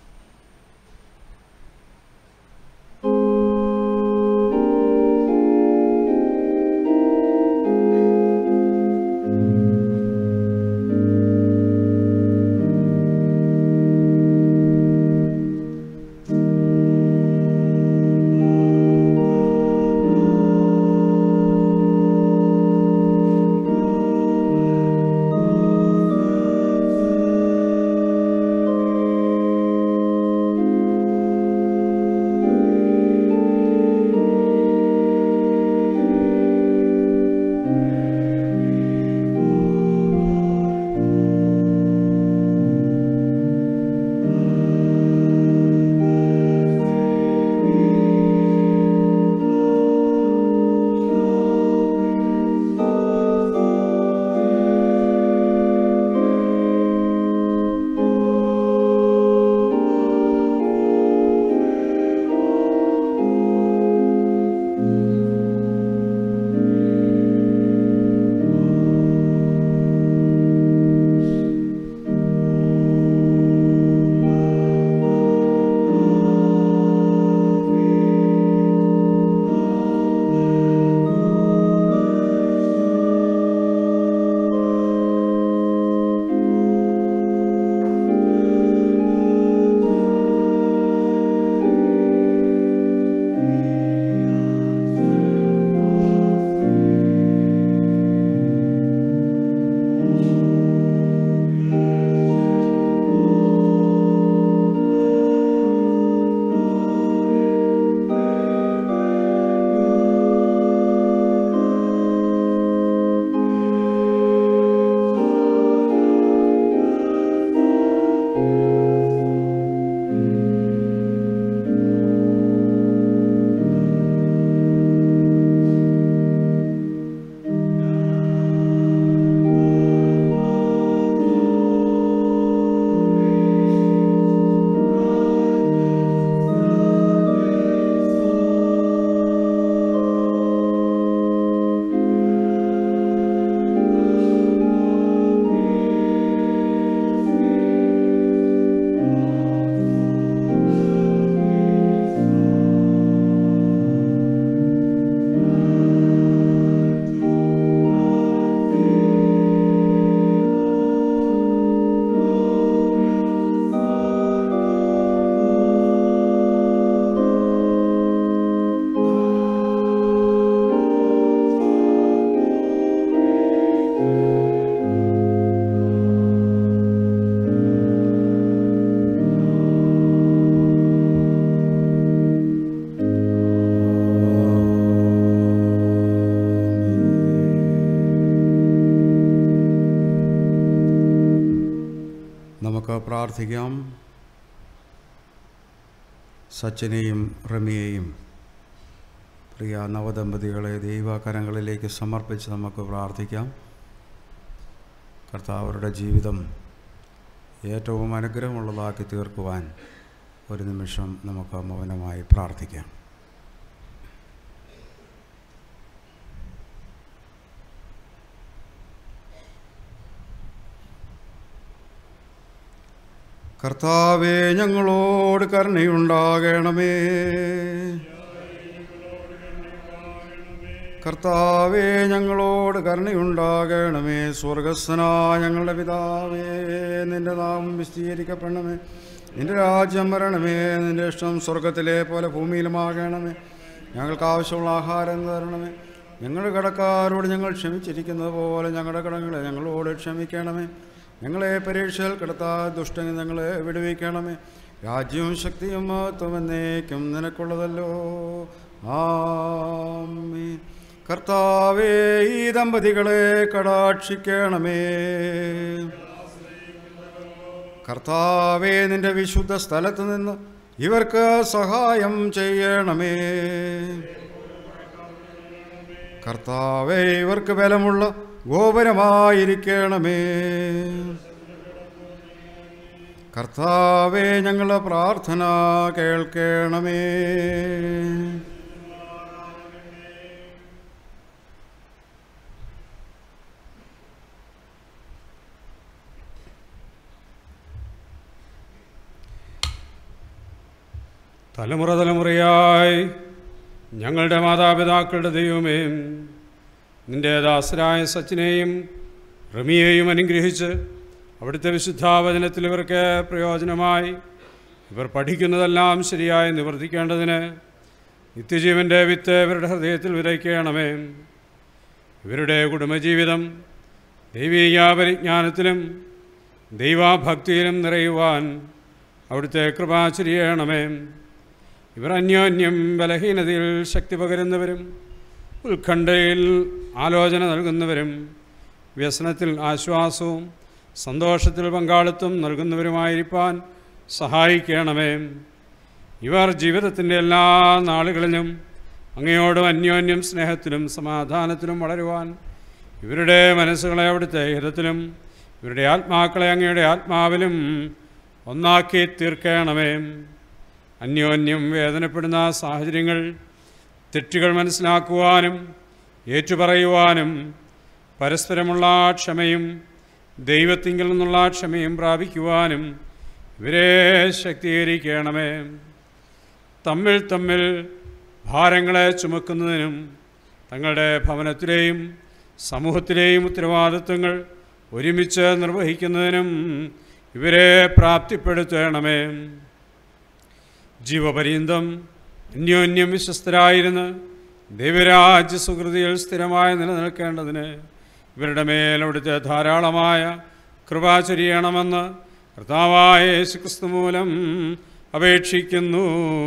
നമുക്ക് പ്രാർത്ഥിക്കാം സച്ചിനെയും റമിയെയും പ്രിയ നവദമ്പതികളെ ദൈവകരങ്ങളിലേക്ക് സമർപ്പിച്ച് നമുക്ക് പ്രാർത്ഥിക്കാം കർത്താവരുടെ ജീവിതം ഏറ്റവും അനുഗ്രഹമുള്ളതാക്കി തീർക്കുവാൻ ഒരു നിമിഷം നമുക്ക് മൗനമായി പ്രാർത്ഥിക്കാം കർത്താവെ ഞങ്ങളോട് കരുണയുണ്ടാകണമേ കർത്താവെ ഞങ്ങളോട് കരുണയുണ്ടാകണമേ സ്വർഗസ്വനായ ഞങ്ങളുടെ പിതാവേ നിന്റെ നാമം വിസ്തീകരിക്കപ്പെടണമേ നിന്റെ രാജ്യം വരണമേ നിന്റെ ഇഷ്ടം സ്വർഗത്തിലെ പോലെ ഭൂമിയിലുമാകണമേ ഞങ്ങൾക്ക് ആവശ്യമുള്ള ആഹാരം തരണമേ ഞങ്ങളുടെ കടക്കാരോട് ഞങ്ങൾ ക്ഷമിച്ചിരിക്കുന്നത് പോലെ ഞങ്ങളുടെ കടങ്ങളെ ഞങ്ങളോട് ക്ഷമിക്കണമേ ഞങ്ങളെ പരീക്ഷയിൽ കിടത്താ ദുഷ്ടനെ ഞങ്ങളെ വിടുവിക്കണമേ രാജ്യവും ശക്തിയും മഹത്വം എന്നേക്കും നിനക്കുള്ളതല്ലോ ആമീൻ കർത്താവേ ഈ ദമ്പതികളെ കടാക്ഷിക്കണമേ കർത്താവേ നിന്റെ വിശുദ്ധ സ്ഥലത്ത് നിന്ന് ഇവർക്ക് സഹായം ചെയ്യണമേ കർത്താവേ ഇവർക്ക് ബലമുള്ള ഗോപുരമായിരിക്കണമേ കർത്താവെ ഞങ്ങളുടെ പ്രാർത്ഥന കേൾക്കണമേ തലമുറ തലമുറയായി ഞങ്ങളുടെ മാതാപിതാക്കളുടെ ദൈവമേ നിന്റെ ദാസരായ സച്ചിനെയും റമിയെയും അനുഗ്രഹിച്ച് അവിടുത്തെ വിശുദ്ധാവചനത്തിൽ ഇവർക്ക് പ്രയോജനമായി ഇവർ പഠിക്കുന്നതെല്ലാം ശരിയായി നിവർത്തിക്കേണ്ടതിന് നിത്യജീവൻ്റെ വിത്ത് ഇവരുടെ ഹൃദയത്തിൽ വിതയ്ക്കണമേ ഇവരുടെ കുടുംബജീവിതം ദൈവീയ പരിജ്ഞാനത്തിലും ദൈവഭക്തിയിലും നിറയുവാൻ അവിടുത്തെ കൃപ ചൊരിയണമേ ഇവർ അന്യോന്യം ബലഹീനതയിൽ ശക്തി പകരുന്നവരും ഉത്കണ്ഠയിൽ ആലോചന നൽകുന്നവരും വ്യസനത്തിൽ ആശ്വാസവും സന്തോഷത്തിൽ പങ്കാളിത്തം നൽകുന്നവരുമായിരിക്കാൻ സഹായിക്കണമേ ഇവർ ജീവിതത്തിൻ്റെ എല്ലാ നാളുകളിലും അങ്ങയോടും അന്യോന്യം സ്നേഹത്തിലും സമാധാനത്തിലും വളരുവാൻ ഇവരുടെ മനസ്സുകളെ അവിടുത്തെ ഹിതത്തിലും ഇവരുടെ ആത്മാക്കളെ അങ്ങയുടെ ആത്മാവിലും ഒന്നാക്കി തീർക്കണമേ അന്യോന്യം വേദനപ്പെടുന്ന സാഹചര്യങ്ങൾ തെറ്റുകൾ മനസ്സിലാക്കുവാനും ഏറ്റുപറയുവാനും പരസ്പരമുള്ള ക്ഷമയും ദൈവത്തിങ്കിൽ നിന്നുള്ള ക്ഷമയും പ്രാപിക്കുവാനും ഇവരെ ശക്തീകരിക്കണമേ തമ്മിൽ തമ്മിൽ ഭാരങ്ങളെ ചുമക്കുന്നതിനും തങ്ങളുടെ ഭവനത്തിലെയും സമൂഹത്തിലെയും ഉത്തരവാദിത്വങ്ങൾ ഒരുമിച്ച് നിർവഹിക്കുന്നതിനും ഇവരെ പ്രാപ്തിപ്പെടുത്തണമേ ജീവപര്യന്തം അന്യോന്യം വിശ്വസ്തരായിരുന്ന് ദൈവരാജ്യ സുഹൃതിയിൽ സ്ഥിരമായി നിലനിൽക്കേണ്ടതിന് ഇവരുടെ മേൽ അവിടുത്തെ ധാരാളമായ കൃപ ചൊരിയണമെന്ന് കർത്താവായ യേശുക്രിസ്തു മൂലം അപേക്ഷിക്കുന്നു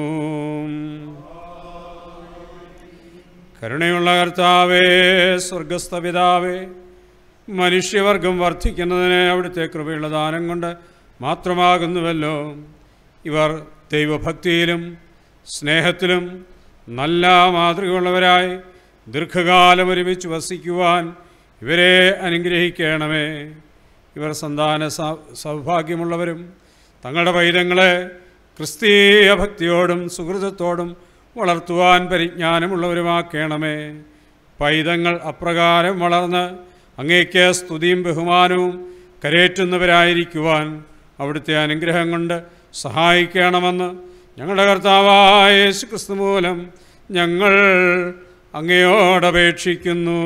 കരുണയുള്ള കർത്താവേ സ്വർഗസ്ഥ പിതാവേ മനുഷ്യവർഗം വർദ്ധിക്കുന്നതിന് അവിടുത്തെ കൃപയുള്ള ദാനം കൊണ്ട് മാത്രമാകുന്നുവല്ലോ ഇവർ ദൈവഭക്തിയിലും സ്നേഹത്തിലും നല്ല മാതൃകയുള്ളവരായി ദീർഘകാലം ഒരുമിച്ച് വസിക്കുവാൻ ഇവരെ അനുഗ്രഹിക്കണമേ ഇവർ സന്താന സൗ- സൗഭാഗ്യമുള്ളവരും തങ്ങളുടെ പൈതങ്ങളെ ക്രിസ്തീയ ഭക്തിയോടും സുഹൃതത്തോടും വളർത്തുവാൻ പരിജ്ഞാനമുള്ളവരുമാക്കണമേ പൈതങ്ങൾ അപ്രകാരം വളർന്ന് അങ്ങേക്ക് സ്തുതിയും ബഹുമാനവും കരേറ്റുന്നവരായിരിക്കുവാൻ അവിടുത്തെ അനുഗ്രഹം കൊണ്ട് സഹായിക്കണമെന്ന് ഞങ്ങളുടെ കർത്താവായ യേശു ക്രിസ്തു മൂലം ഞങ്ങൾ അങ്ങയോടപേക്ഷിക്കുന്നു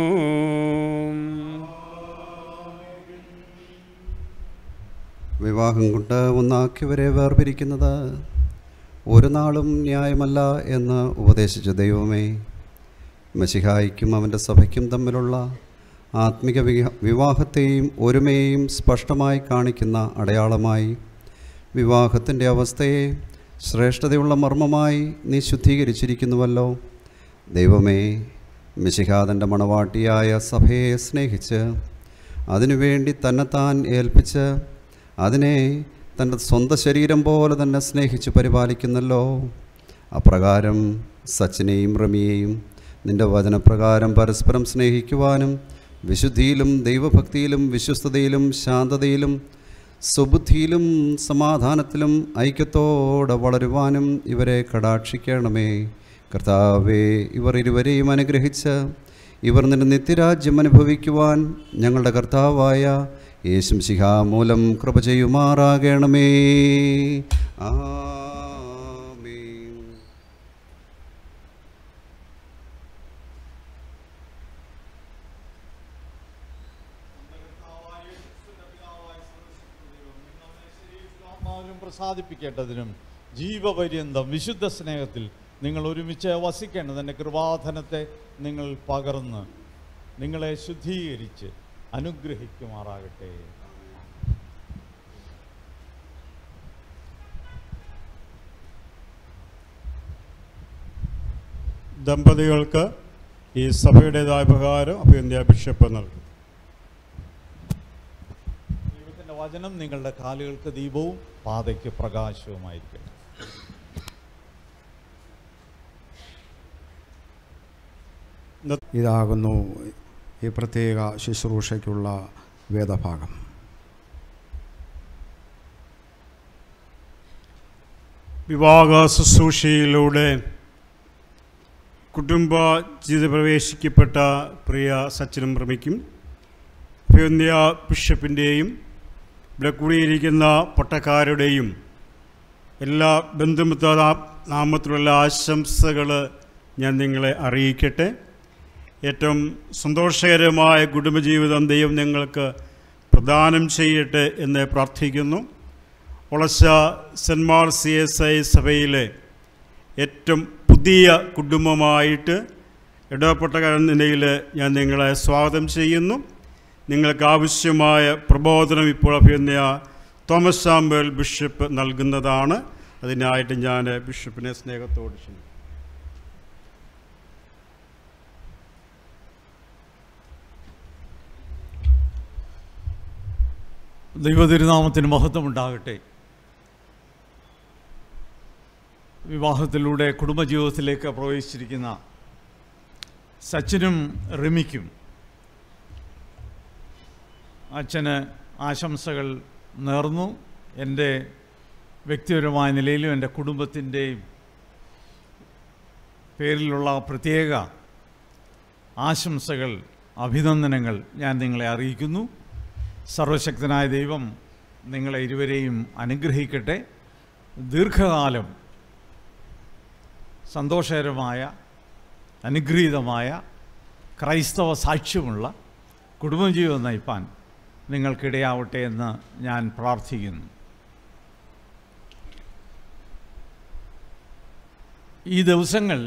വിവാഹം കൊണ്ട് ഒന്നാക്കിയവരെ വേർപിരിക്കുന്നത് ഒരു നാളും ന്യായമല്ല എന്ന് ഉപദേശിച്ച ദൈവമേ മസിഹായിക്കും അവൻ്റെ സഭയ്ക്കും തമ്മിലുള്ള ആത്മിക വിഹ- വിവാഹത്തെയും ഒരുമയെയും സ്പഷ്ടമായി കാണിക്കുന്ന അടയാളമായി വിവാഹത്തിൻ്റെ അവസ്ഥയെ ശ്രേഷ്ഠതയുള്ള മർമ്മമായി നീ ശുദ്ധീകരിച്ചിരിക്കുന്നുവല്ലോ ദൈവമേ മിശിഹാതൻ്റെ മണവാട്ടിയായ സഭയെ സ്നേഹിച്ച് അതിനുവേണ്ടി തന്നെത്താൻ ഏൽപ്പിച്ച് അതിനെ തൻ്റെ സ്വന്തം ശരീരം പോലെ തന്നെ സ്നേഹിച്ച് പരിപാലിക്കുന്നല്ലോ അപ്രകാരം സച്ചിനെയും റമിയെയും നിന്റെ വചനപ്രകാരം പരസ്പരം സ്നേഹിക്കുവാനും വിശുദ്ധിയിലും ദൈവഭക്തിയിലും വിശ്വസ്തതയിലും ശാന്തതയിലും സുബുദ്ധിയിലും സമാധാനത്തിലും ഐക്യത്തോടെ വളരുവാനും ഇവരെ കടാക്ഷിക്കണമേ കർത്താവേ ഇവർ ഇരുവരെയും അനുഗ്രഹിച്ച് ഇവർ നിന്റെ നിത്യരാജ്യം അനുഭവിക്കുവാൻ ഞങ്ങളുടെ കർത്താവായ യേശും ശിഖ മൂലം കൃപ ചെയ്യുമാറാകണമേ ആമേൻ ആത്മാവിലും പ്രസാദിപ്പിക്കേണ്ടതിനും ജീവപര്യന്തം വിശുദ്ധ സ്നേഹത്തിൽ നിങ്ങൾ ഒരുമിച്ച് വസിക്കേണ്ടതിൻ്റെ കൃപാധനത്തെ നിങ്ങൾ പകർന്ന് നിങ്ങളെ ശുദ്ധീകരിച്ച് അനുഗ്രഹിക്കുമാറാകട്ടെ ദമ്പതികൾക്ക് ഈ സഭയുടേതായ ഉപകാരം അഭിനന്ദ ബിഷപ്പ് നൽകും ദൈവത്തിൻ്റെ വചനം നിങ്ങളുടെ കാലുകൾക്ക് ദീപവും പാതയ്ക്ക് പ്രകാശവുമായിരിക്കും ഇതാകുന്നു ഈ പ്രത്യേക ശുശ്രൂഷയ്ക്കുള്ള വേദഭാഗം വിവാഹ ശുശ്രൂഷയിലൂടെ കുടുംബ ജീവിത പ്രവേശിക്കപ്പെട്ട പ്രിയ സച്ചിനും പ്രമിക്കും ഫിയോന്യ ബിഷപ്പിൻ്റെയും ഇവിടെ കൂടിയിരിക്കുന്ന പട്ടക്കാരുടെയും എല്ലാ ബന്ധുമിത്ത നാമത്തിലുള്ള ആശംസകൾ ഞാൻ നിങ്ങളെ അറിയിക്കട്ടെ ഏറ്റവും സന്തോഷകരമായ കുടുംബജീവിതം ദൈവം നിങ്ങൾക്ക് പ്രദാനം ചെയ്യട്ടെ എന്ന് പ്രാർത്ഥിക്കുന്നു Olasha Saint Mar C S I സഭയിലെ ഏറ്റവും പുതിയ കുടുംബമായിട്ട് ഇടപെട്ട നിലയിൽ ഞാൻ നിങ്ങളെ സ്വാഗതം ചെയ്യുന്നു നിങ്ങൾക്ക് ആവശ്യമായ പ്രബോധനം ഇപ്പോൾ അഭിനയ തോമസ് സാമ്പൽ ബിഷപ്പ് നൽകുന്നതാണ് അതിനായിട്ട് ഞാൻ ബിഷപ്പിനെ സ്നേഹത്തോട് ക്ഷണിക്കുന്നു ദൈവതിരുനാമത്തിന് മഹത്വമുണ്ടാകട്ടെ വിവാഹത്തിലൂടെ കുടുംബജീവിതത്തിലേക്ക് പ്രവേശിച്ചിരിക്കുന്ന സച്ചിനും റിമിക്കും അച്ഛന് ആശംസകൾ നേർന്നു എൻ്റെ വ്യക്തിപരമായ നിലയിലും എൻ്റെ കുടുംബത്തിൻ്റെയും പേരിലുള്ള പ്രത്യേക ആശംസകൾ അഭിനന്ദനങ്ങൾ ഞാൻ നിങ്ങളെ അറിയിക്കുന്നു സർവശക്തനായ ദൈവം നിങ്ങളെ ഇരുവരെയും അനുഗ്രഹിക്കട്ടെ ദീർഘകാലം സന്തോഷകരമായ അനുഗ്രഹീതമായ ക്രൈസ്തവ സാക്ഷ്യമുള്ള കുടുംബജീവിതം നയിപ്പാൻ നിങ്ങൾക്കിടയാവട്ടെ എന്ന് ഞാൻ പ്രാർത്ഥിക്കുന്നു ഈ ദിവസങ്ങൾ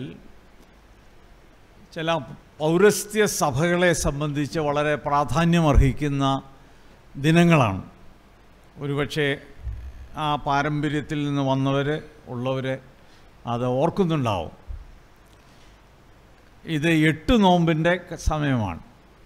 ചില പൗരസ്ത്യ സഭകളെ സംബന്ധിച്ച് വളരെ പ്രാധാന്യമർഹിക്കുന്ന ദിനങ്ങളാണ് ഒരുപക്ഷെ ആ പാരമ്പര്യത്തിൽ നിന്ന് വന്നവർ ഉള്ളവർ അത് ഓർക്കുന്നുണ്ടാവും ഇത് എട്ട് നോമ്പിൻ്റെ സമയമാണ്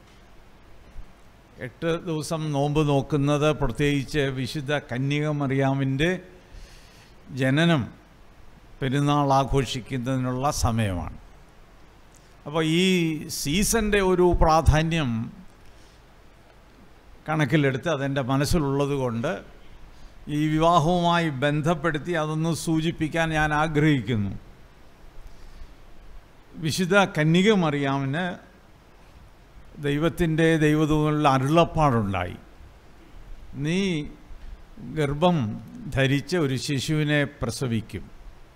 എട്ട് ദിവസം നോമ്പ് നോക്കുന്നത് പ്രത്യേകിച്ച് വിശുദ്ധ കന്യക മറിയാമിൻ്റെ ജനനം പെരുന്നാൾ ആഘോഷിക്കുന്നതിനുള്ള സമയമാണ് അപ്പോൾ ഈ സീസൻ്റെ ഒരു പ്രാധാന്യം കണക്കിലെടുത്ത് അതെൻ്റെ മനസ്സിലുള്ളത് കൊണ്ട് ഈ വിവാഹവുമായി ബന്ധപ്പെടുത്തി അതൊന്ന് സൂചിപ്പിക്കാൻ ഞാൻ ആഗ്രഹിക്കുന്നു വിശുദ്ധ കന്യക മറിയാമിന് ദൈവത്തിൻ്റെ ദൈവതൂനുള്ള അരുളപ്പാടുണ്ടായി നീ ഗർഭം ധരിച്ച് ഒരു ശിശുവിനെ പ്രസവിക്കും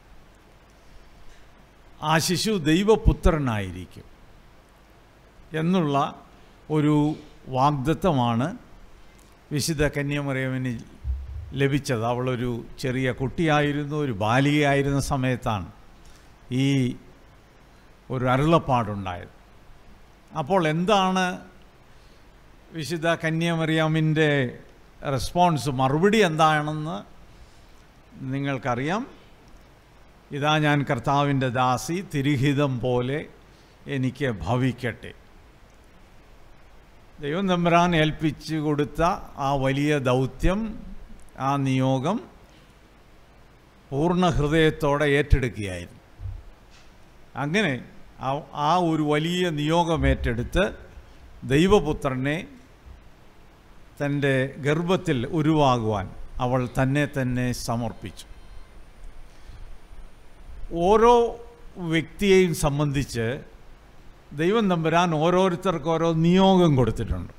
ആ ശിശു ദൈവപുത്രനായിരിക്കും എന്നുള്ള ഒരു വാഗ്ദത്തമാണ് വിശുദ്ധ കന്യമറിയവന് ലഭിച്ചത് അവളൊരു ചെറിയ കുട്ടിയായിരുന്നു ഒരു ബാലികയായിരുന്ന സമയത്താണ് ഈ ഒരു അരുളപ്പാടുണ്ടായത് അപ്പോൾ എന്താണ് വിശുദ്ധ കന്യമറിയാമിൻ്റെ റെസ്പോൺസ് മറുപടി എന്താണെന്ന് നിങ്ങൾക്കറിയാം ഇതാ ഞാൻ കർത്താവിൻ്റെ ദാസി തിരുഹിതം പോലെ എനിക്ക് ഭവിക്കട്ടെ ദൈവം തമ്പുരാൻ ഏൽപ്പിച്ചു കൊടുത്ത ആ വലിയ ദൗത്യം ആ നിയോഗം പൂർണ്ണ ഹൃദയത്തോടെ ഏറ്റെടുക്കുകയായിരുന്നു അങ്ങനെ ആ- ആ ഒരു വലിയ നിയോഗം ഏറ്റെടുത്ത് ദൈവപുത്രനെ തൻ്റെ ഗർഭത്തിൽ ഉരുവാകുവാൻ അവൾ തന്നെ തന്നെ സമർപ്പിച്ചു ഓരോ വ്യക്തിയെയും സംബന്ധിച്ച് ദൈവം തമ്പുരാൻ ഓരോരുത്തർക്ക് ഓരോ നിയോഗം കൊടുത്തിട്ടുണ്ട്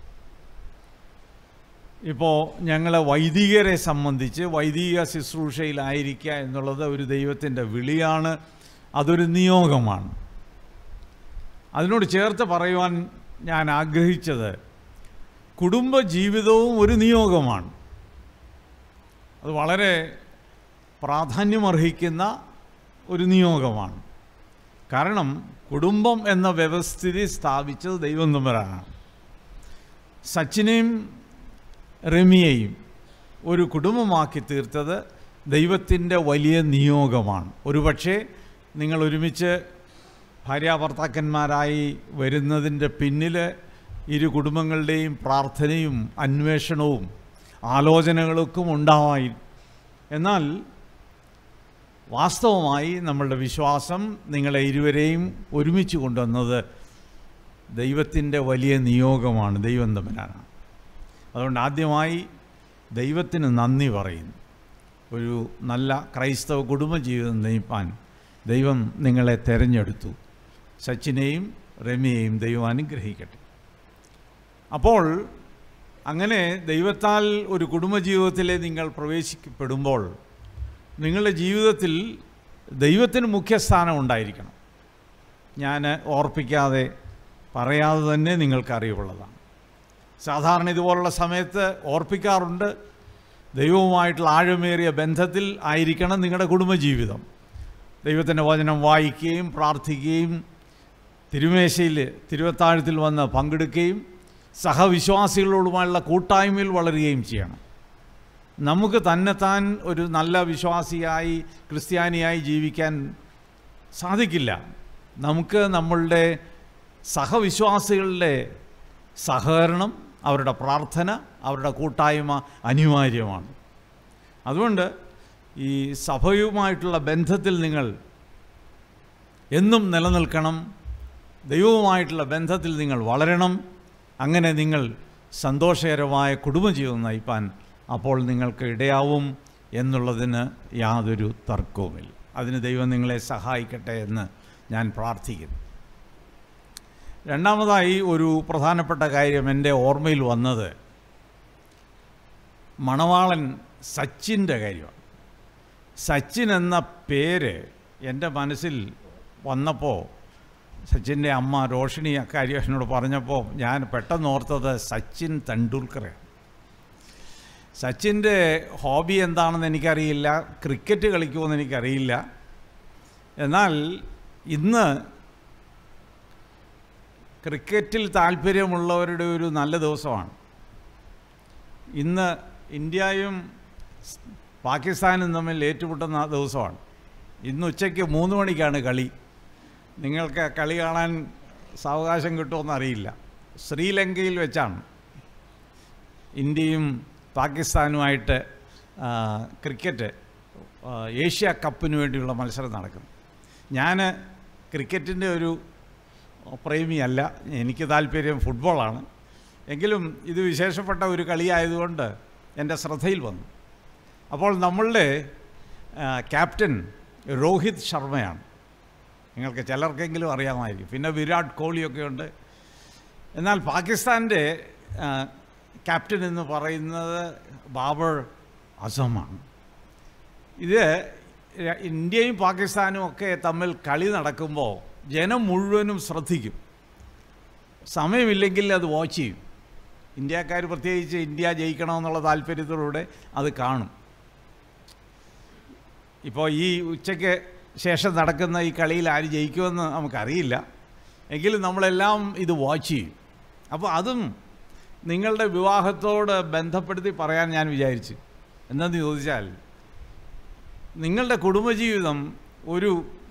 ഇപ്പോൾ ഞങ്ങളെ വൈദികരെ സംബന്ധിച്ച് വൈദിക ശുശ്രൂഷയിലായിരിക്കുക എന്നുള്ളത് ഒരു ദൈവത്തിൻ്റെ വിളിയാണ് അതൊരു നിയോഗമാണ് അതിനോട് ചേർത്ത് പറയുവാൻ ഞാൻ ആഗ്രഹിച്ചത് കുടുംബജീവിതവും ഒരു നിയോഗമാണ് അത് വളരെ പ്രാധാന്യമർഹിക്കുന്ന ഒരു നിയോഗമാണ് കാരണം കുടുംബം എന്ന വ്യവസ്ഥിതി സ്ഥാപിച്ചത് ദൈവം തമ്പുരാനാണ് സച്ചിനെയും റമിയെയും ഒരു കുടുംബമാക്കി തീർത്തത് ദൈവത്തിൻ്റെ വലിയ നിയോഗമാണ് ഒരുപക്ഷെ നിങ്ങൾ ഒരുമിച്ച് ഭാര്യാഭർത്താക്കന്മാരായി വരുന്നതിൻ്റെ പിന്നിൽ ഇരു കുടുംബങ്ങളുടെയും പ്രാർത്ഥനയും അന്വേഷണവും ആലോചനകളൊക്കെ ഉണ്ടാവായി എന്നാൽ വാസ്തവമായി നമ്മളുടെ വിശ്വാസം നിങ്ങളെ ഇരുവരെയും ഒരുമിച്ച് കൊണ്ടുവന്നത് ദൈവത്തിൻ്റെ വലിയ നിയോഗമാണ് ദൈവം തമ്പുരാനാണ് അതുകൊണ്ട് ആദ്യമായി ദൈവത്തിന് നന്ദി പറയുന്നു ഒരു നല്ല ക്രൈസ്തവ കുടുംബജീവിതം നയിപ്പാൻ ദൈവം നിങ്ങളെ തിരഞ്ഞെടുത്തു സച്ചിനെയും രമ്യയെയും ദൈവം അനുഗ്രഹിക്കട്ടെ അപ്പോൾ അങ്ങനെ ദൈവത്താൽ ഒരു കുടുംബജീവിതത്തിലെ നിങ്ങൾ പ്രവേശിക്കപ്പെടുമ്പോൾ നിങ്ങളുടെ ജീവിതത്തിൽ ദൈവത്തിന് മുഖ്യസ്ഥാനം ഉണ്ടായിരിക്കണം ഞാൻ ഓർപ്പിക്കാതെ പറയാതെ തന്നെ നിങ്ങൾക്ക് അറിവുള്ളതാണ് സാധാരണ ഇതുപോലുള്ള സമയത്ത് ഓർപ്പിക്കാറുണ്ട് ദൈവവുമായിട്ടുള്ള ആഴമേറിയ ബന്ധത്തിൽ ആയിരിക്കണം നിങ്ങളുടെ കുടുംബജീവിതം ദൈവത്തിൻ്റെ വചനം വായിക്കുകയും പ്രാർത്ഥിക്കുകയും തിരുമേശയിൽ തിരുവത്താഴത്തിൽ വന്ന് പങ്കെടുക്കുകയും സഹവിശ്വാസികളോടുമായുള്ള കൂട്ടായ്മയിൽ വളരുകയും ചെയ്യണം നമുക്ക് തന്നെത്താൻ ഒരു നല്ല വിശ്വാസിയായി ക്രിസ്ത്യാനിയായി ജീവിക്കാൻ സാധിക്കില്ല നമുക്ക് നമ്മളുടെ സഹവിശ്വാസികളുടെ സഹകരണം അവരുടെ പ്രാർത്ഥന അവരുടെ കൂട്ടായ്മ അനിവാര്യമാണ് അതുകൊണ്ട് ഈ സഭയുമായിട്ടുള്ള ബന്ധത്തിൽ നിങ്ങൾ എന്നും നിലനിൽക്കണം ദൈവവുമായിട്ടുള്ള ബന്ധത്തിൽ നിങ്ങൾ വളരണം അങ്ങനെ നിങ്ങൾ സന്തോഷകരമായ കുടുംബജീവിതം നയിപ്പാൻ അപ്പോൾ നിങ്ങൾക്ക് ഇടയാവും എന്നുള്ളതിന് യാതൊരു തർക്കവുമില്ല അതിന് ദൈവം നിങ്ങളെ സഹായിക്കട്ടെ എന്ന് ഞാൻ പ്രാർത്ഥിക്കുന്നു രണ്ടാമതായി ഒരു പ്രധാനപ്പെട്ട കാര്യം എൻ്റെ ഓർമ്മയിൽ വന്നത് മണവാളൻ സച്ചിൻ്റെ കാര്യമാണ് സച്ചിൻ എന്ന പേര് എൻ്റെ മനസ്സിൽ വന്നപ്പോൾ സച്ചിൻ്റെ അമ്മ രോഷിണി അക്കാര്യം എന്നോട് പറഞ്ഞപ്പോൾ ഞാൻ പെട്ടെന്ന് ഓർത്തത് സച്ചിൻ തെണ്ടുൽക്കറാണ് സച്ചിൻ്റെ ഹോബി എന്താണെന്ന് എനിക്കറിയില്ല ക്രിക്കറ്റ് കളിക്കുമെന്ന് എനിക്കറിയില്ല എന്നാൽ ഇന്ന് ക്രിക്കറ്റിൽ താല്പര്യമുള്ളവരുടെ ഒരു നല്ല ദിവസമാണ് ഇന്ന് ഇന്ത്യയും പാകിസ്ഥാനും തമ്മിൽ ഏറ്റുമുട്ടുന്ന ദിവസമാണ് ഇന്ന് ഉച്ചയ്ക്ക് മൂന്ന് മണിക്കാണ് കളി നിങ്ങൾക്ക് കളി കാണാൻ സാവകാശം കിട്ടുമെന്ന് അറിയില്ല ശ്രീലങ്കയിൽ വെച്ചാണ് ഇന്ത്യയും പാകിസ്ഥാനുമായിട്ട് ആ, ക്രിക്കറ്റ് ആ, ഏഷ്യ കപ്പിന് വേണ്ടിയുള്ള മത്സരം നടക്കുന്നു ഞാൻ ക്രിക്കറ്റിൻ്റെ ഒരു പ്രേമിയല്ല എനിക്ക് താല്പര്യം ഫുട്ബോളാണ് എങ്കിലും ഇത് വിശേഷപ്പെട്ട ഒരു കളിയായതുകൊണ്ട് എൻ്റെ ശ്രദ്ധയിൽ വന്നു അപ്പോൾ നമ്മളുടെ ആ, ക്യാപ്റ്റൻ രോഹിത് ശർമ്മയാണ് നിങ്ങൾക്ക് ചിലർക്കെങ്കിലും അറിയാമായിരിക്കും പിന്നെ വിരാട് കോഹ്ലിയൊക്കെ ഉണ്ട് എന്നാൽ പാകിസ്ഥാൻ്റെ ആ, ക്യാപ്റ്റൻ എന്ന് പറയുന്നത് ബാബർ അസമാണ് ഇത് ര- ഇന്ത്യയും പാകിസ്ഥാനും ഒക്കെ തമ്മിൽ കളി നടക്കുമ്പോൾ ജനം മുഴുവനും ശ്രദ്ധിക്കും സമയമില്ലെങ്കിൽ അത് വാച്ച് ചെയ്യും ഇന്ത്യക്കാർ പ്രത്യേകിച്ച് ഇന്ത്യ ജയിക്കണമെന്നുള്ള താല്പര്യത്തോടെ അത് കാണും ഇപ്പോൾ ഈ ഉച്ചയ്ക്ക് ശേഷം നടക്കുന്ന ഈ കളിയിൽ ആര് ജയിക്കുമെന്ന് നമുക്കറിയില്ല എങ്കിലും നമ്മളെല്ലാം ഇത് വാച്ച് ചെയ്യും അപ്പോൾ അതും നിങ്ങളുടെ വിവാഹത്തോട് ബന്ധപ്പെടുത്തി പറയാൻ ഞാൻ വിചാരിച്ചു എന്തെന്ന് ചോദിച്ചാൽ നിങ്ങളുടെ കുടുംബജീവിതം ഒരു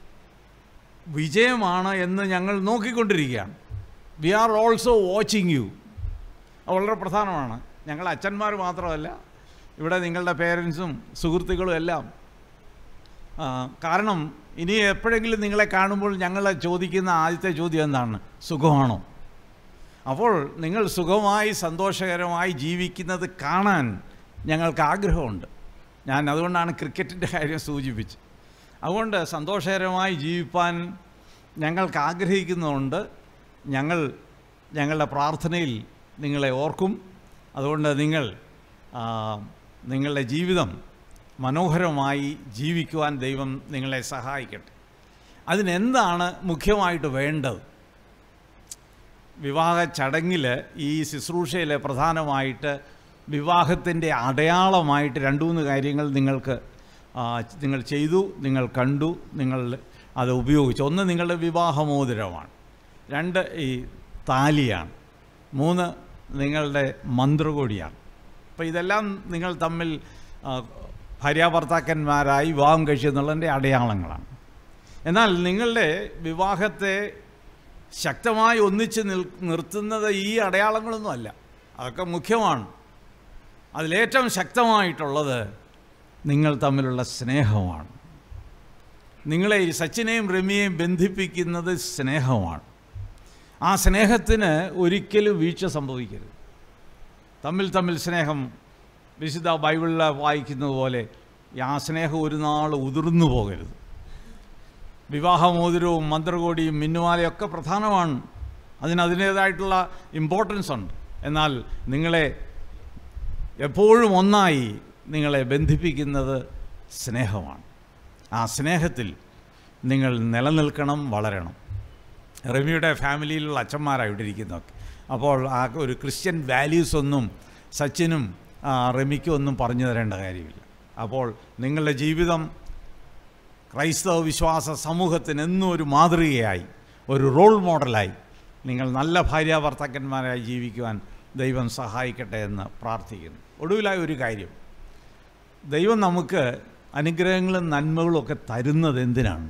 വിജയമാണ് എന്ന് ഞങ്ങൾ നോക്കിക്കൊണ്ടിരിക്കുകയാണ് we are also watching you അത് വളരെ പ്രധാനമാണ് ഞങ്ങൾ അച്ഛന്മാർ മാത്രമല്ല ഇവിടെ നിങ്ങളുടെ പേരൻസും സുഹൃത്തുക്കളും എല്ലാം ആ, കാരണം ഇനി എപ്പോഴെങ്കിലും നിങ്ങളെ കാണുമ്പോൾ ഞങ്ങൾ ചോദിക്കുന്ന ആദ്യത്തെ ചോദ്യം എന്താണ് സുഖമാണോ അപ്പോൾ നിങ്ങൾ സുഖമായി സന്തോഷകരമായി ജീവിക്കുന്നത് കാണാൻ ഞങ്ങൾക്ക് ആഗ്രഹമുണ്ട് ഞാൻ അതുകൊണ്ടാണ് ക്രിക്കറ്റിൻ്റെ കാര്യം സൂചിപ്പിച്ചത് അതുകൊണ്ട് സന്തോഷകരമായി ജീവിപ്പാൻ ഞങ്ങൾക്ക് ആഗ്രഹിക്കുന്നുണ്ട് ഞങ്ങൾ ഞങ്ങളുടെ പ്രാർത്ഥനയിൽ നിങ്ങളെ ഓർക്കും അതുകൊണ്ട് നിങ്ങൾ ആ, നിങ്ങളുടെ ജീവിതം മനോഹരമായി ജീവിക്കുവാൻ ദൈവം നിങ്ങളെ സഹായിക്കട്ടെ അതിനെന്താണ് മുഖ്യമായിട്ട് വേണ്ടത് വിവാഹ ചടങ്ങിൽ ഈ ശുശ്രൂഷയിൽ പ്രധാനമായിട്ട് വിവാഹത്തിൻ്റെ അടയാളമായിട്ട് രണ്ട് മൂന്ന് കാര്യങ്ങൾ നിങ്ങൾക്ക് ആ, നിങ്ങൾ ചെയ്തു നിങ്ങൾ കണ്ടു നിങ്ങൾ അത് ഉപയോഗിച്ചു ഒന്ന് നിങ്ങളുടെ വിവാഹമോതിരമാണ് രണ്ട് ഈ താലിയാണ് മൂന്ന് നിങ്ങളുടെ മന്ത്രകോടിയാണ് അപ്പോൾ ഇതെല്ലാം നിങ്ങൾ തമ്മിൽ ആ, ഭാര്യാഭർത്താക്കന്മാരായി വിവാഹം കഴിച്ചു എന്നുള്ളതിൻ്റെ അടയാളങ്ങളാണ് എന്നാൽ നിങ്ങളുടെ വിവാഹത്തെ ശക്തമായി ഒന്നിച്ച് നിൽ നിർത്തുന്നത് ഈ അടയാളങ്ങളൊന്നുമല്ല അതൊക്കെ മുഖ്യമാണ് അതിലേറ്റവും ശക്തമായിട്ടുള്ളത് നിങ്ങൾ തമ്മിലുള്ള സ്നേഹമാണ് നിങ്ങളെ ഈ സച്ചിനെയും രമ്യയെയും ബന്ധിപ്പിക്കുന്നത് സ്നേഹമാണ് ആ സ്നേഹത്തിന് ഒരിക്കലും വീഴ്ച സംഭവിക്കരുത് തമ്മിൽ തമ്മിൽ സ്നേഹം വിശുദ്ധ ബൈബിളിൽ വായിക്കുന്നത് പോലെ ഈ ആ സ്നേഹം ഒരു നാൾ ഉതിർന്നു പോകരുത് വിവാഹമോതിരവും മന്ത്രകോടിയും മിന്നുമാലയും ഒക്കെ പ്രധാനമാണ് അതിന് അതിൻ്റേതായിട്ടുള്ള ഇമ്പോർട്ടൻസ് ഉണ്ട് എന്നാൽ നിങ്ങളെ എപ്പോഴും ഒന്നായി നിങ്ങളെ ബന്ധിപ്പിക്കുന്നത് സ്നേഹമാണ് ആ സ്നേഹത്തിൽ നിങ്ങൾ നിലനിൽക്കണം വളരണം റമിയുടെ ഫാമിലിയിലുള്ള അച്ഛന്മാരാണ് ഇവിടെ ഇരിക്കുന്നതൊക്കെ അപ്പോൾ ആ ഒരു ക്രിസ്ത്യൻ വാല്യൂസ് ഒന്നും സച്ചിനും ആ, റമിക്കും ഒന്നും പറഞ്ഞു തരേണ്ട കാര്യമില്ല അപ്പോൾ നിങ്ങളുടെ ജീവിതം ക്രൈസ്തവ വിശ്വാസ സമൂഹത്തിന് എന്നും ഒരു മാതൃകയായി ഒരു റോൾ മോഡലായി നിങ്ങൾ നല്ല ഭാര്യാഭർത്താക്കന്മാരായി ജീവിക്കുവാൻ ദൈവം സഹായിക്കട്ടെ എന്ന് പ്രാർത്ഥിക്കുന്നു ഒടുവിലായ ഒരു കാര്യം ദൈവം നമുക്ക് അനുഗ്രഹങ്ങളും നന്മകളും ഒക്കെ തരുന്നത് എന്തിനാണ്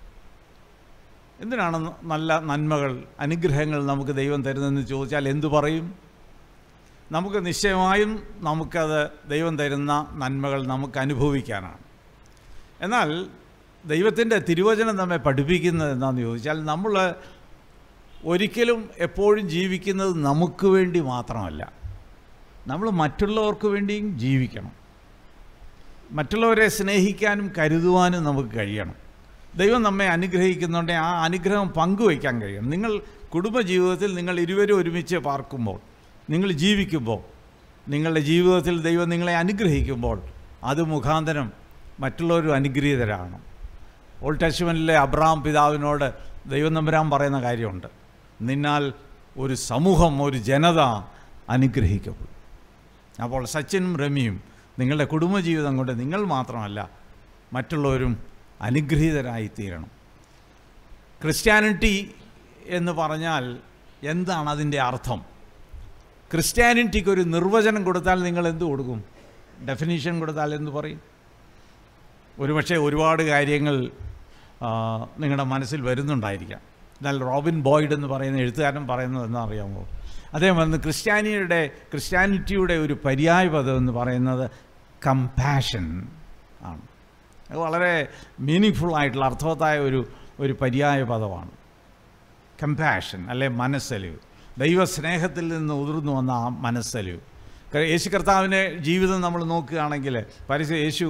എന്തിനാണ് നല്ല നന്മകൾ അനുഗ്രഹങ്ങൾ നമുക്ക് ദൈവം തരുന്നതെന്ന് ചോദിച്ചാൽ എന്തു പറയും നമുക്ക് നിശ്ചയമായും നമുക്കത് ദൈവം തരുന്ന നന്മകൾ നമുക്ക് അനുഭവിക്കാനാണ് എന്നാൽ ദൈവത്തിൻ്റെ തിരുവചനം നമ്മെ പഠിപ്പിക്കുന്നത് എന്താണെന്ന് ചോദിച്ചാൽ നമ്മൾ ഒരിക്കലും എപ്പോഴും ജീവിക്കുന്നത് നമുക്ക് വേണ്ടി മാത്രമല്ല നമ്മൾ മറ്റുള്ളവർക്ക് വേണ്ടിയും ജീവിക്കണം മറ്റുള്ളവരെ സ്നേഹിക്കാനും കരുതുവാനും നമുക്ക് കഴിയണം ദൈവം നമ്മെ അനുഗ്രഹിക്കുന്നുണ്ടെങ്കിൽ ആ അനുഗ്രഹം പങ്കുവയ്ക്കാൻ കഴിയണം നിങ്ങൾ കുടുംബജീവിതത്തിൽ നിങ്ങൾ ഇരുവരും ഒരുമിച്ച് പാർക്കുമ്പോൾ നിങ്ങൾ ജീവിക്കുമ്പോൾ നിങ്ങളുടെ ജീവിതത്തിൽ ദൈവം നിങ്ങളെ അനുഗ്രഹിക്കുമ്പോൾ അത് മുഖാന്തരം മറ്റുള്ളവരും അനുഗ്രഹീതരാണ് ഓൾഡ് ടെസ്റ്റ്മെൻറ്റിലെ അബ്രഹാം പിതാവിനോട് ദൈവം നമ്പരാൻ പറയുന്ന കാര്യമുണ്ട് നിന്നാൽ ഒരു സമൂഹം ഒരു ജനത അനുഗ്രഹിക്കപ്പെടും അപ്പോൾ സച്ചിനും രമിയും നിങ്ങളുടെ കുടുംബജീവിതം കൊണ്ട് നിങ്ങൾ മാത്രമല്ല മറ്റുള്ളവരും അനുഗ്രഹീതരായി തീരണം ക്രിസ്ത്യാനിറ്റി എന്ന് പറഞ്ഞാൽ എന്താണ് അതിൻ്റെ അർത്ഥം ക്രിസ്ത്യാനിറ്റിക്ക് ഒരു നിർവചനം കൊടുത്താൽ നിങ്ങൾ എന്ത് കൊടുക്കും ഡെഫിനീഷൻ കൊടുത്താൽ എന്ത് പറയും ഒരുപക്ഷെ ഒരുപാട് കാര്യങ്ങൾ ആ, നിങ്ങളുടെ മനസ്സിൽ വരുന്നുണ്ടായിരിക്കാം എന്നാൽ റോബിൻ ബോയ്ഡ് എന്ന് പറയുന്ന എഴുത്തുകാരൻ പറയുന്നത് എന്താ അറിയാമോ അദ്ദേഹം വന്ന് ക്രിസ്ത്യാനിയുടെ ക്രിസ്ത്യാനിറ്റിയുടെ ഒരു പര്യായ പദം എന്ന് പറയുന്നത് കമ്പാഷൻ ആണ് അത് വളരെ മീനിങ് ആയിട്ടുള്ള അർത്ഥവത്തായ ഒരു ഒരു പര്യായ പദമാണ് കമ്പാഷൻ അല്ലെ മനസ്സലിവ് ദൈവസ്നേഹത്തിൽ നിന്ന് ഉതിർന്നു വന്ന ആ മനസ്സലിവ് ക- യേശു കർത്താവിൻ്റെ ജീവിതം നമ്മൾ നോക്കുകയാണെങ്കിൽ പരിസ യേശു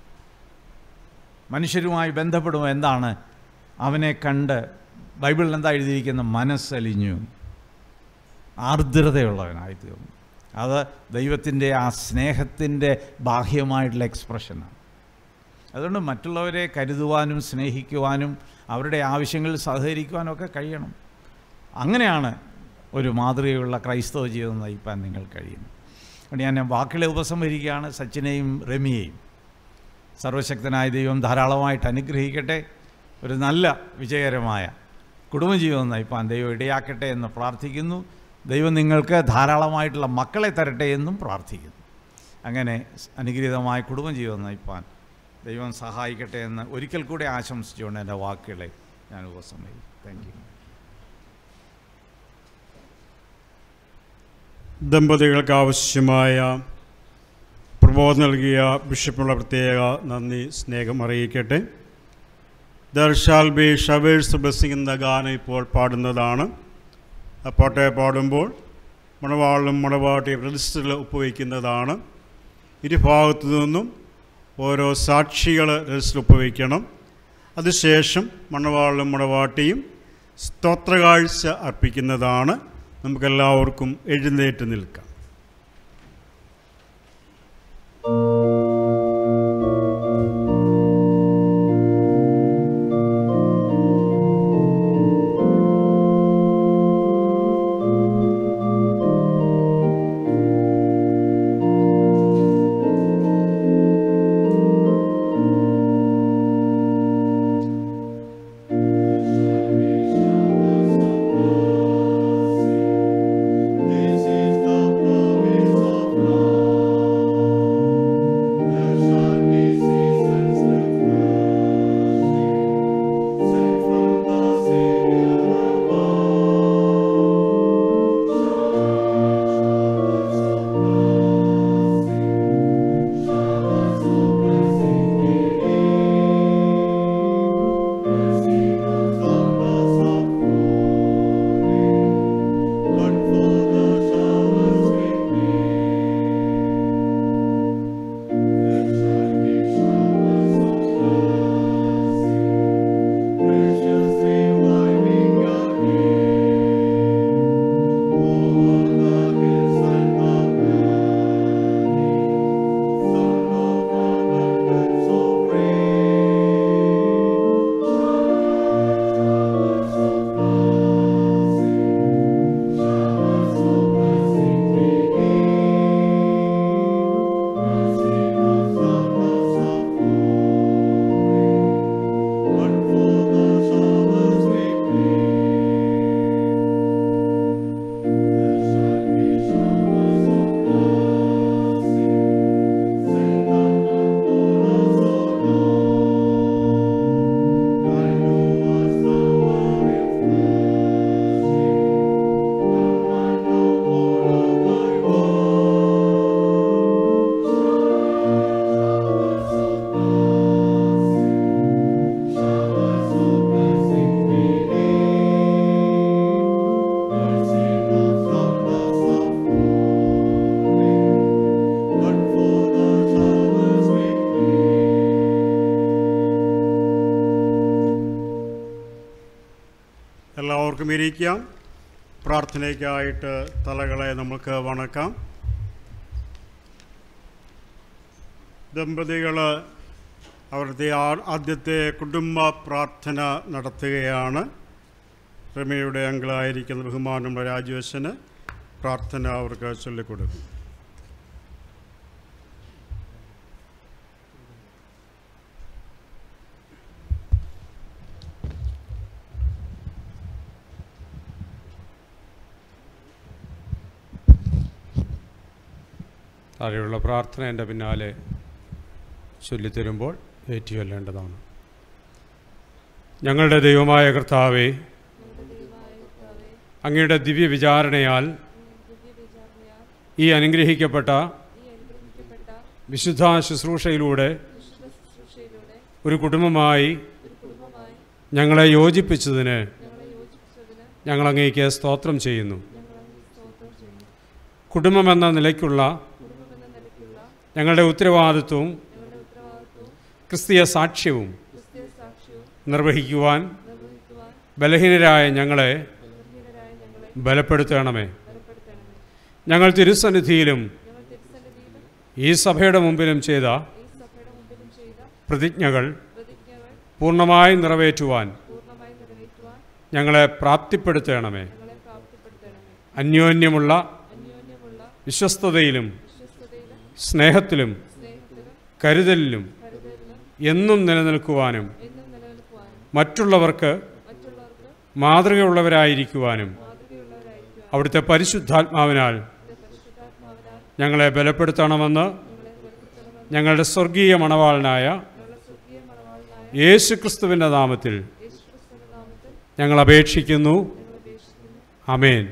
മനുഷ്യരുമായി ബന്ധപ്പെടുമ്പോൾ എന്താണ് അവനെ കണ്ട് ബൈബിളിൽ എന്താ എഴുതിയിരിക്കുന്ന മനസ്സലിഞ്ഞു ആർദ്രതയുള്ളവനായി തീർന്നു അത് ദൈവത്തിൻ്റെ ആ സ്നേഹത്തിൻ്റെ ബാഹ്യമായിട്ടുള്ള എക്സ്പ്രഷനാണ് അതുകൊണ്ട് മറ്റുള്ളവരെ കരുതുവാനും സ്നേഹിക്കുവാനും അവരുടെ ആവശ്യങ്ങളിൽ സഹകരിക്കുവാനും ഒക്കെ കഴിയണം അങ്ങനെയാണ് ഒരു മാതൃകയുള്ള ക്രൈസ്തവ ജീവിതം നയിപ്പാൻ നിങ്ങൾ കഴിയുന്നു അതുകൊണ്ട് ഞാൻ വാക്കുകളെ ഉപസംഹരിക്കുകയാണ് സച്ചിനെയും രമിയെയും സർവശക്തനായ ദൈവം ധാരാളമായിട്ട് അനുഗ്രഹിക്കട്ടെ ഒരു നല്ല വിജയകരമായ കുടുംബജീവിതം നയിപ്പാൻ ദൈവം ഇടയാക്കട്ടെ എന്ന് പ്രാർത്ഥിക്കുന്നു ദൈവം നിങ്ങൾക്ക് ധാരാളമായിട്ടുള്ള മക്കളെ തരട്ടെ എന്നും പ്രാർത്ഥിക്കുന്നു അങ്ങനെ അനുഗ്രഹീതമായ കുടുംബജീവിതം നയിപ്പാൻ ദൈവം സഹായിക്കട്ടെ എന്ന് ഒരിക്കൽ കൂടി ആശംസിച്ചുകൊണ്ട് എൻ്റെ വാക്കുകളെ ഞാൻ ഉപസംഹരിക്കും താങ്ക് യു ദമ്പതികൾക്ക് ആവശ്യമായ പ്രബോധനം നൽകിയ ബിഷപ്പിനുള്ള പ്രത്യേക നന്ദി സ്നേഹം അറിയിക്കട്ടെ there shall be showers blessing എന്ന ഗാനം ഇപ്പോൾ പാടുന്നതാണ് ആ പാട്ടെ പാടുമ്പോൾ മണവാളും മണവാട്ടിയും രജിസ്റ്ററിൽ ഒപ്പുവയ്ക്കുന്നതാണ് ഇരുഭാഗത്തു നിന്നും ഓരോ സാക്ഷികൾ രജിസ്റ്ററിൽ ഒപ്പുവയ്ക്കണം അതിനുശേഷം മണവാളും മണവാട്ടിയും സ്തോത്രകാഴ്ച അർപ്പിക്കുന്നതാണ് നമുക്കെല്ലാവർക്കും എഴുന്നേറ്റ് നിൽക്കാം This is the promise of love. എല്ലാവർക്കും ഇരിക്കാം പ്രാർത്ഥനയ്ക്കായിട്ട് തലകളെ നമുക്ക് വണക്കാം ദമ്പതികൾ അവരുടെ ആ- ആദ്യത്തെ കുടുംബ പ്രാർത്ഥന നടത്തുകയാണ് റമിയുടെ അങ്കിളായിരിക്കുന്ന ബഹുമാനമുള്ള രാജേഷന് പ്രാർത്ഥന അവർക്ക് ചൊല്ലിക്കൊടുക്കും താഴെയുള്ള പ്രാർത്ഥന എൻ്റെ പിന്നാലെ ചൊല്ലിത്തരുമ്പോൾ ഏറ്റുചൊല്ലേണ്ടതാണ് ഞങ്ങളുടെ ദൈവമായ കർത്താവേ അങ്ങയുടെ ദിവ്യ വിചാരണയാൽ ഈ അനുഗ്രഹിക്കപ്പെട്ട വിശുദ്ധ ശുശ്രൂഷയിലൂടെ ഒരു കുടുംബമായി ഞങ്ങളെ യോജിപ്പിച്ചതിന് ഞങ്ങൾ അങ്ങേക്ക് സ്തോത്രം ചെയ്യുന്നു കുടുംബമെന്ന നിലയ്ക്കുള്ള ഞങ്ങളുടെ ഉത്തരവാദിത്വവും ക്രിസ്തീയ സാക്ഷ്യവും നിർവഹിക്കുവാൻ ബലഹീനരായ ഞങ്ങളെ ബലപ്പെടുത്തണമേ ഞങ്ങൾ തിരുസന്നിധിയിലും ഈ സഭയുടെ മുമ്പിലും ചെയ്ത പ്രതിജ്ഞകൾ പൂർണ്ണമായി നിറവേറ്റുവാൻ ഞങ്ങളെ പ്രാപ്തിപ്പെടുത്തണമേ അന്യോന്യമുള്ള വിശ്വസ്തതയിലും സ്നേഹത്തിലും കരുതലിലും എന്നും നിലനിൽക്കുവാനും മറ്റുള്ളവർക്ക് മാതൃകയുള്ളവരായിരിക്കുവാനും അവിടുത്തെ പരിശുദ്ധാത്മാവിനാൽ ഞങ്ങളെ ബലപ്പെടുത്തണമെന്ന് ഞങ്ങളുടെ സ്വർഗീയ മണവാളനായ യേശുക്രിസ്തുവിൻ്റെ നാമത്തിൽ ഞങ്ങൾ അപേക്ഷിക്കുന്നു അമേൻ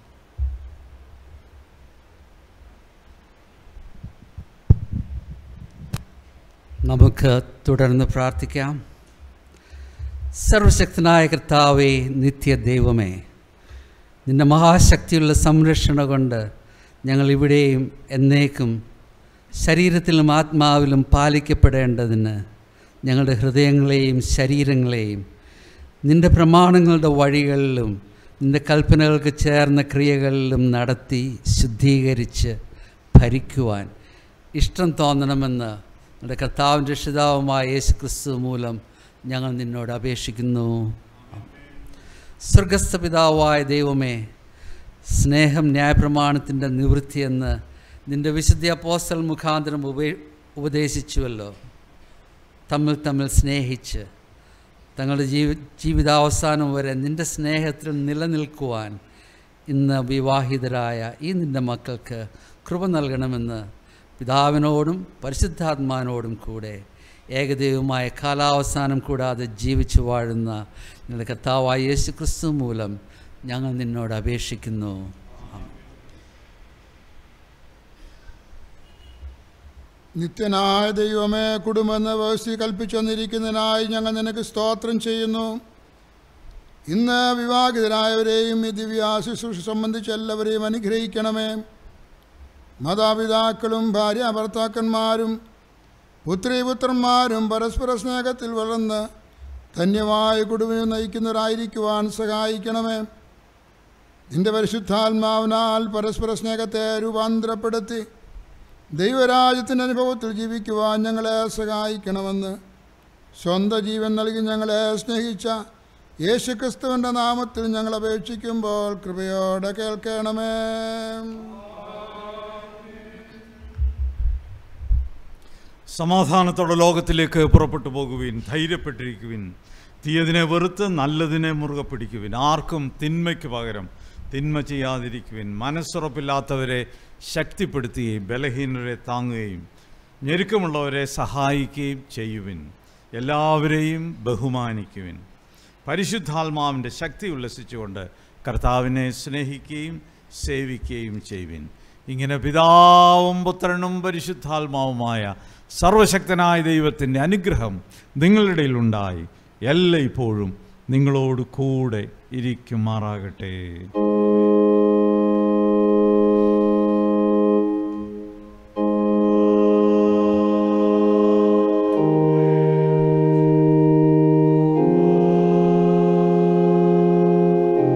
നമുക്ക് തുടർന്ന് പ്രാർത്ഥിക്കാം സർവശക്തനായ കർത്താവേ നിത്യ ദൈവമേ നിന്റെ മഹാശക്തിയുള്ള സംരക്ഷണ കൊണ്ട് ഞങ്ങൾ ഇവിടെയും എന്നേക്കും ശരീരത്തിലും ആത്മാവിലും പാലിക്കപ്പെടേണ്ടതിന് ഞങ്ങളുടെ ഹൃദയങ്ങളെയും ശരീരങ്ങളെയും നിന്റെ പ്രമാണങ്ങളുടെ വഴികളിലും നിന്റെ കൽപ്പനകൾക്ക് ചേർന്ന ക്രിയകളിലും നടത്തി ശുദ്ധീകരിച്ച് ഭരിക്കുവാൻ ഇഷ്ടം തോന്നണമെന്ന് നമ്മുടെ കർത്താവിൻ്റെ രക്ഷിതാവുമായ യേശു ക്രിസ്തു മൂലം ഞങ്ങൾ നിന്നോട് അപേക്ഷിക്കുന്നു സ്വർഗസ്ഥ പിതാവായ ദൈവമേ സ്നേഹം ന്യായപ്രമാണത്തിൻ്റെ നിവൃത്തിയെന്ന് നിൻ്റെ വിശുദ്ധ അപ്പോസ്റ്റൽ മുഖാന്തരം ഉപേ ഉപദേശിച്ചുവല്ലോ തമ്മിൽ തമ്മിൽ സ്നേഹിച്ച് തങ്ങളുടെ ജീവി ജീവിതാവസാനം വരെ നിൻ്റെ സ്നേഹത്തിൽ നിലനിൽക്കുവാൻ ഇന്ന് വിവാഹിതരായ ഈ നിൻ്റെ മക്കൾക്ക് കൃപ നൽകണമെന്ന് പിതാവിനോടും പരിശുദ്ധാത്മാവിനോടും കൂടെ ഏകദൈവമായ കാലാവസാനം കൂടാതെ ജീവിച്ചു വാഴുന്ന നിങ്ങളുടെ കർത്താവായ യേശു ക്രിസ്തു മൂലം ഞങ്ങൾ നിന്നോട് അപേക്ഷിക്കുന്നു നിത്യനായ ദൈവമേ കുടുംബെന്ന വ്യവസ്ഥ കൽപ്പിച്ചു വന്നിരിക്കുന്നതിനായി ഞങ്ങൾ നിനക്ക് സ്തോത്രം ചെയ്യുന്നു ഇന്ന് വിവാഹിതരായവരെയും ഈ ദിവ്യ ശുശ്രൂഷ സംബന്ധിച്ച് എല്ലാവരെയും അനുഗ്രഹിക്കണമേ മാതാപിതാക്കളും ഭാര്യ ഭർത്താക്കന്മാരും പുത്രീപുത്രന്മാരും പരസ്പര സ്നേഹത്തിൽ വളർന്ന് ധന്യമായ കുടുംബം നയിക്കുന്നവരായിരിക്കുവാൻ സഹായിക്കണമേ നിന്റെ പരിശുദ്ധാത്മാവിനാൽ പരസ്പര സ്നേഹത്തെ രൂപാന്തരപ്പെടുത്തി ദൈവരാജ്യത്തിൻ്റെ അനുഭവത്തിൽ ജീവിക്കുവാൻ ഞങ്ങളെ സഹായിക്കണമെന്ന് സ്വന്തം ജീവൻ നൽകി ഞങ്ങളെ സ്നേഹിച്ച യേശുക്രിസ്തുവിൻ്റെ നാമത്തിൽ ഞങ്ങൾ അപേക്ഷിക്കുമ്പോൾ കൃപയോടെ കേൾക്കണമേ സമാധാനത്തോടെ ലോകത്തിലേക്ക് പുറപ്പെട്ടു പോകുവിൻ ധൈര്യപ്പെട്ടിരിക്കുവിൻ തീയതിനെ വെറുത്ത് നല്ലതിനെ മുറുകെ പിടിക്കുവിൻ ആർക്കും തിന്മയ്ക്ക് പകരം തിന്മ ചെയ്യാതിരിക്കുവിൻ മനസ്സുറപ്പില്ലാത്തവരെ ശക്തിപ്പെടുത്തുകയും ബലഹീനരെ താങ്ങുകയും ഞെരുക്കമുള്ളവരെ സഹായിക്കുകയും ചെയ്യുവിൻ എല്ലാവരെയും ബഹുമാനിക്കുവിൻ പരിശുദ്ധാത്മാവിൻ്റെ ശക്തി ഉല്ലസിച്ചുകൊണ്ട് കർത്താവിനെ സ്നേഹിക്കുകയും സേവിക്കുകയും ചെയ്യുവിൻ ഇങ്ങനെ പിതാവും പുത്രനും പരിശുദ്ധാത്മാവുമായ സർവശക്തനായ ദൈവത്തിൻ്റെ അനുഗ്രഹം നിങ്ങളുടെ ഇടയിലുണ്ടായി എല്ലായ്പ്പോഴും നിങ്ങളോട് കൂടെ ഇരിക്കുമാറാകട്ടെ ും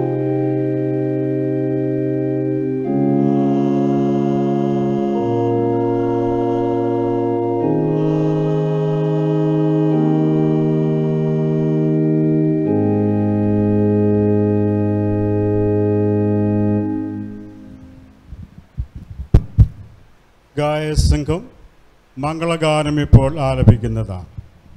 ഗായ സംഘം മംഗളഗാനം ഇപ്പോൾ ആലപിക്കുന്നതാണ്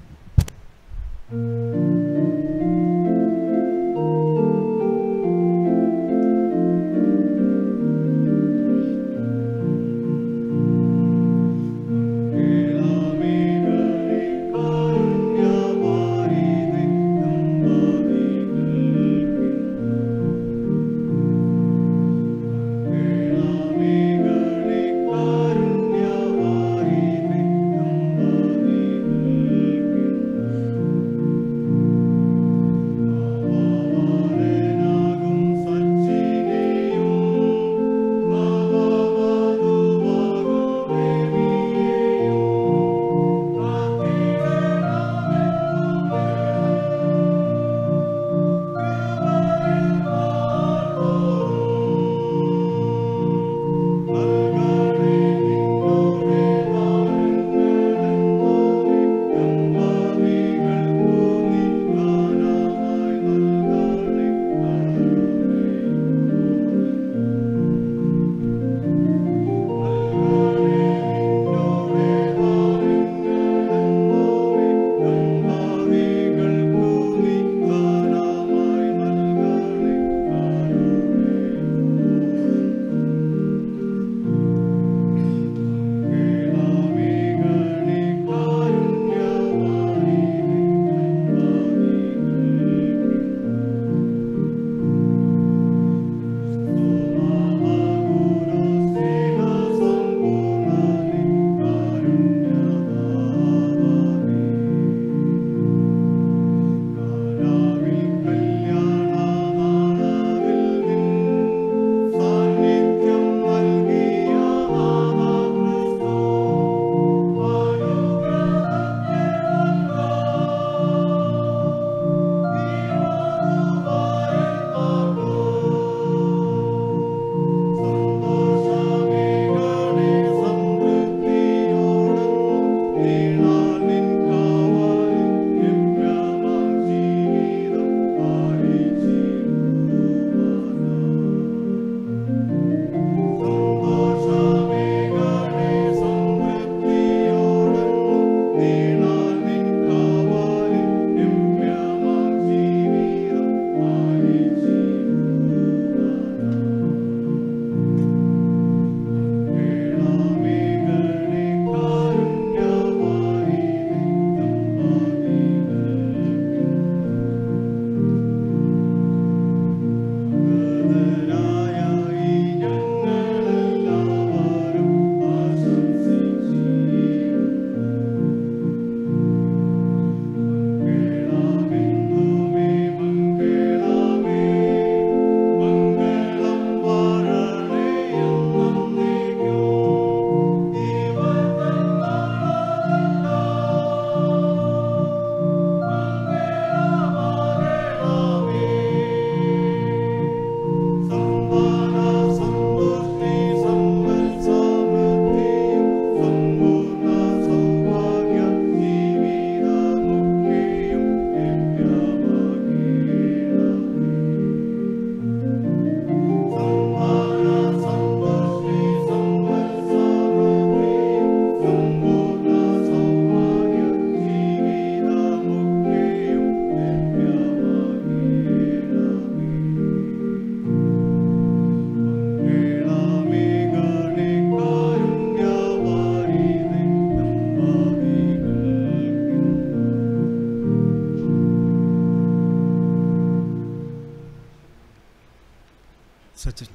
സച്ചിൻ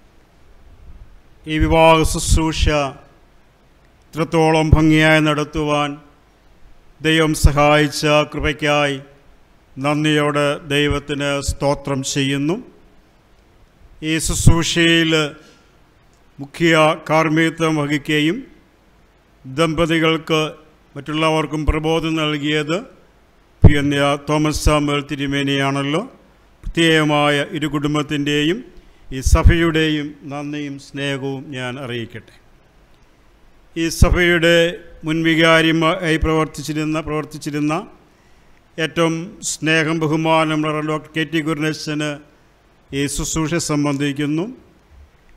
ഈ വിവാഹ ശുശ്രൂഷ ഇത്രത്തോളം ഭംഗിയായി നടത്തുവാൻ ദൈവം സഹായിച്ച കൃപയ്ക്കായി നന്ദിയോടെ ദൈവത്തിന് സ്തോത്രം ചെയ്യുന്നു ഈ ശുശ്രൂഷയിൽ മുഖ്യ കാർമ്മികത്വം വഹിക്കുകയും ദമ്പതികൾക്ക് മറ്റുള്ളവർക്കും പ്രബോധനം നൽകിയത് പിയന്യ തോമസ് സാമുവൽ തിരുമേനിയാണല്ലോ പ്രത്യേകമായ ഇരു കുടുംബത്തിൻ്റെയും ഈ സഭയുടെയും നന്ദിയും സ്നേഹവും ഞാൻ അറിയിക്കട്ടെ ഈ സഭയുടെ മുൻവികാരിയായി പ്രവർത്തിച്ചിരുന്ന പ്രവർത്തിച്ചിരുന്ന ഏറ്റവും സ്നേഹം ബഹുമാനം ഡോക്ടർ കെ ടി ഗുരുനേശന് ഈ ശുശ്രൂഷ സംബന്ധിക്കുന്നു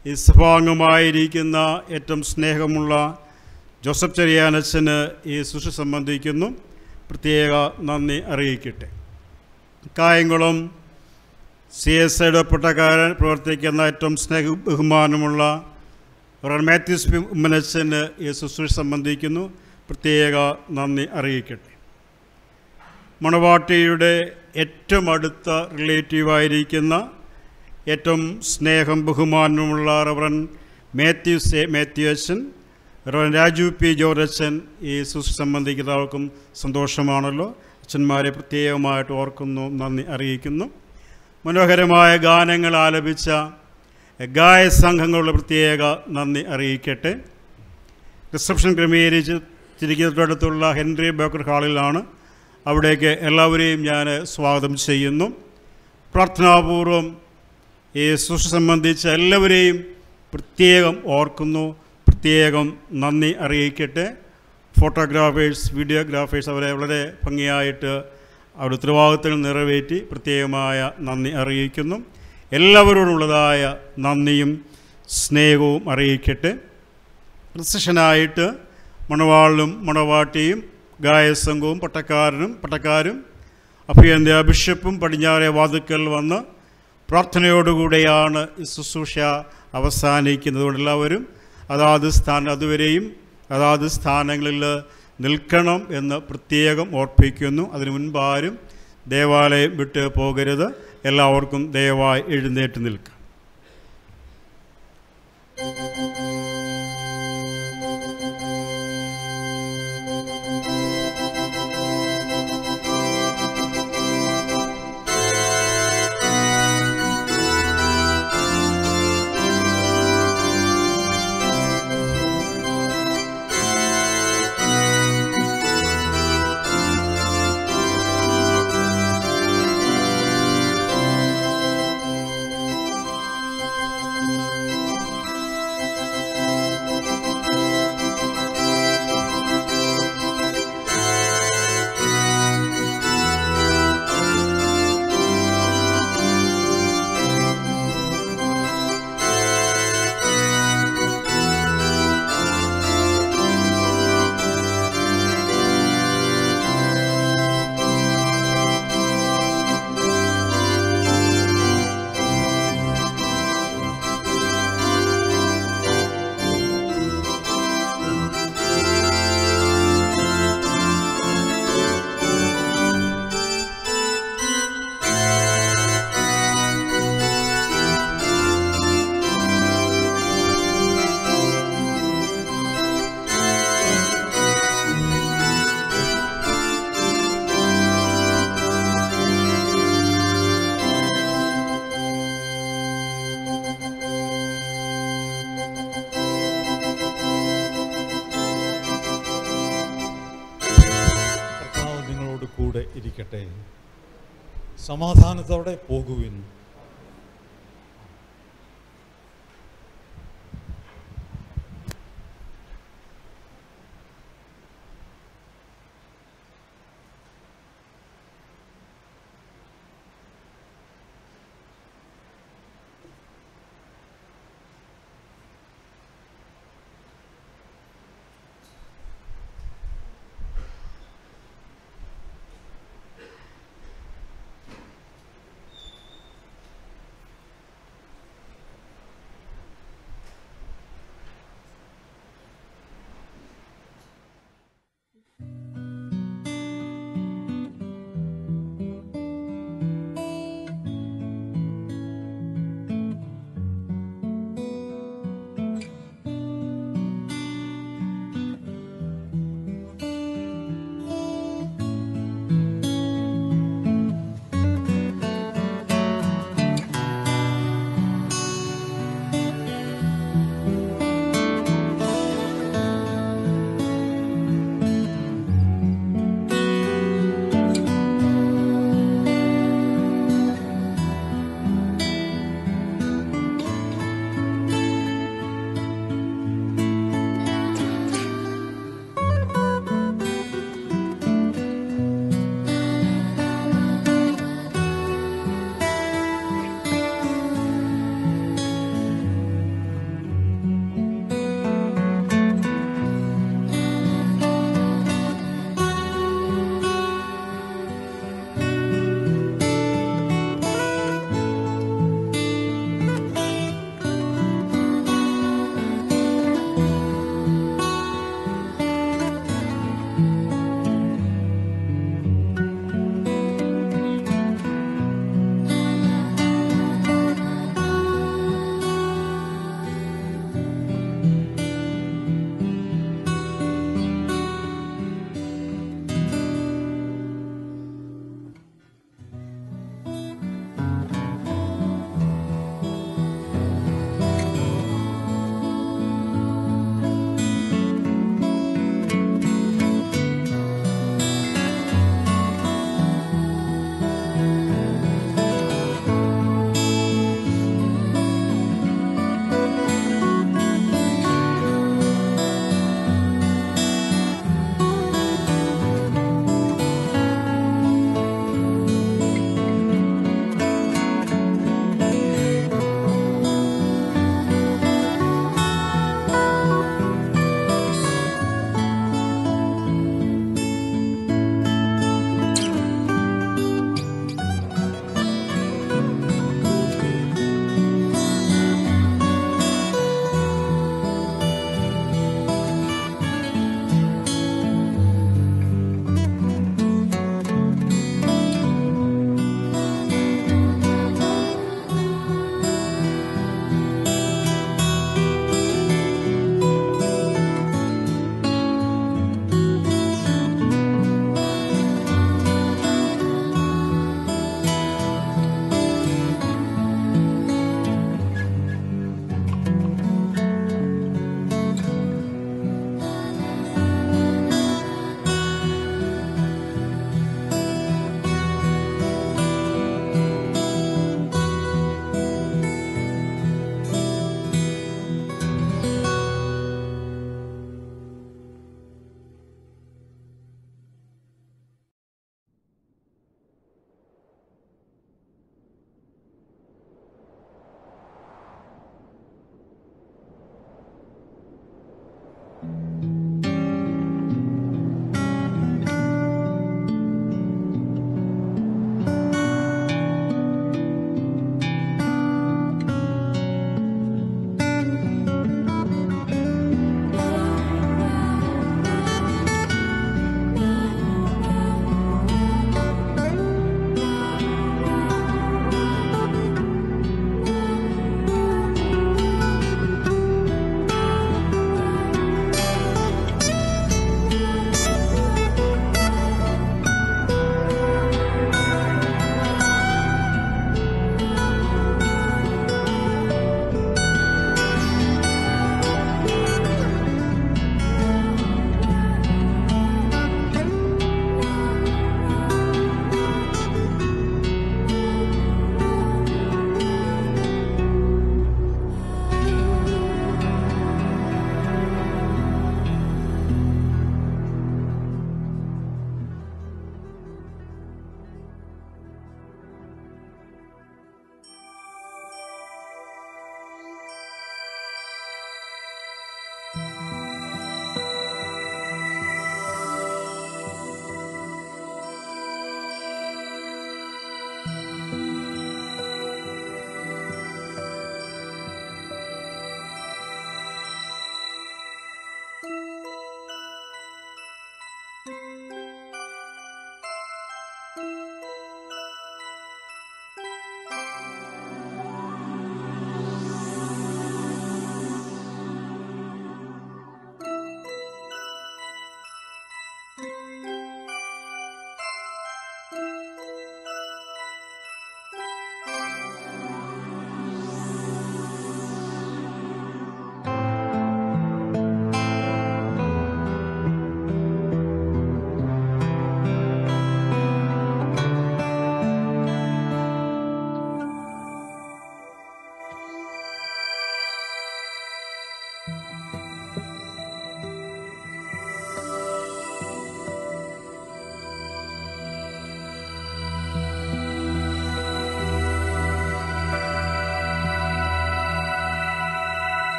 ഈ സഭാംഗമായിരിക്കുന്ന ഏറ്റവും സ്നേഹമുള്ള ജോസഫ് ചെറിയാനച്ചന് ഈ ശുശ്രൂഷ സംബന്ധിക്കുന്നു പ്രത്യേക നന്ദി അറിയിക്കട്ടെ കായംകുളം സി എസ് ഐയുടെ പട്ടക്കാരൻ പ്രവർത്തിക്കുന്ന ഏറ്റവും സ്നേഹ ബഹുമാനമുള്ള റൺ മാത്യൂസ് പി ഉമ്മനച്ചന് ഈ ശുശ്രൂഷ സംബന്ധിക്കുന്നു പ്രത്യേക നന്ദി അറിയിക്കട്ടെ മണവാട്ടിയുടെ ഏറ്റവും അടുത്ത റിലേറ്റീവായിരിക്കുന്ന ഏറ്റവും സ്നേഹം ബഹുമാനമുള്ള റവറൻ മാത്യു സെ മാത്യു അച്ഛൻ റവറൻ രാജു പി ജോർജ് അച്ഛൻ ഈ ശുശ്രൂഷ സംബന്ധിക്കുന്നവർക്കും സന്തോഷമാണല്ലോ അച്ഛന്മാരെ പ്രത്യേകമായിട്ട് ഓർക്കുന്നു നന്ദി അറിയിക്കുന്നു മനോഹരമായ ഗാനങ്ങൾ ആലപിച്ച ഗായ സംഘങ്ങളുടെ പ്രത്യേക നന്ദി അറിയിക്കട്ടെ റിസപ്ഷൻ ക്രമീകരിച്ചിരിക്കുന്നതിനടുത്തുള്ള ഹെൻറി ബേക്കർ ഹാളിലാണ് അവിടേക്ക് എല്ലാവരെയും ഞാൻ സ്വാഗതം ചെയ്യുന്നു പ്രാർത്ഥനാപൂർവം ഈ ശുശ്രൂഷ സംബന്ധിച്ച എല്ലാവരെയും പ്രത്യേകം ഓർക്കുന്നു പ്രത്യേകം നന്ദി അറിയിക്കട്ടെ ഫോട്ടോഗ്രാഫേഴ്സ് വീഡിയോഗ്രാഫേഴ്സ് അവരെ വളരെ ഭംഗിയായിട്ട് അവരുടെ ഉത്തരവാദിത്തങ്ങൾ നിറവേറ്റി പ്രത്യേകമായ നന്ദി അറിയിക്കുന്നു എല്ലാവരോടുള്ളതായ നന്ദിയും സ്നേഹവും അറിയിക്കട്ടെ റിസഷനായിട്ട് മണവാളിലും മണവാട്ടിയും ഗായസംഘവും പട്ടക്കാരനും പട്ടക്കാരും അഭിയന്ത്യ ബിഷപ്പും പടിഞ്ഞാറെ വാതുക്കൽ വന്ന് പ്രാർത്ഥനയോടുകൂടെയാണ് ഈ ശുശ്രൂഷ അവസാനിക്കുന്നത് എല്ലാവരും അതാത് സ്ഥാനം അതുവരെയും അതാത് സ്ഥാനങ്ങളിൽ നിൽക്കണം എന്ന് പ്രത്യേകം ഓർപ്പിക്കുന്നു അതിനു മുൻപാരും ദേവാലയം വിട്ട് പോകരുത് എല്ലാവർക്കും ദയവായി എഴുന്നേറ്റ് നിൽക്കാം കർത്താവ് നിങ്ങളോട് കൂടെ ഇരിക്കട്ടെ സമാധാനത്തോടെ പോകുവിൻ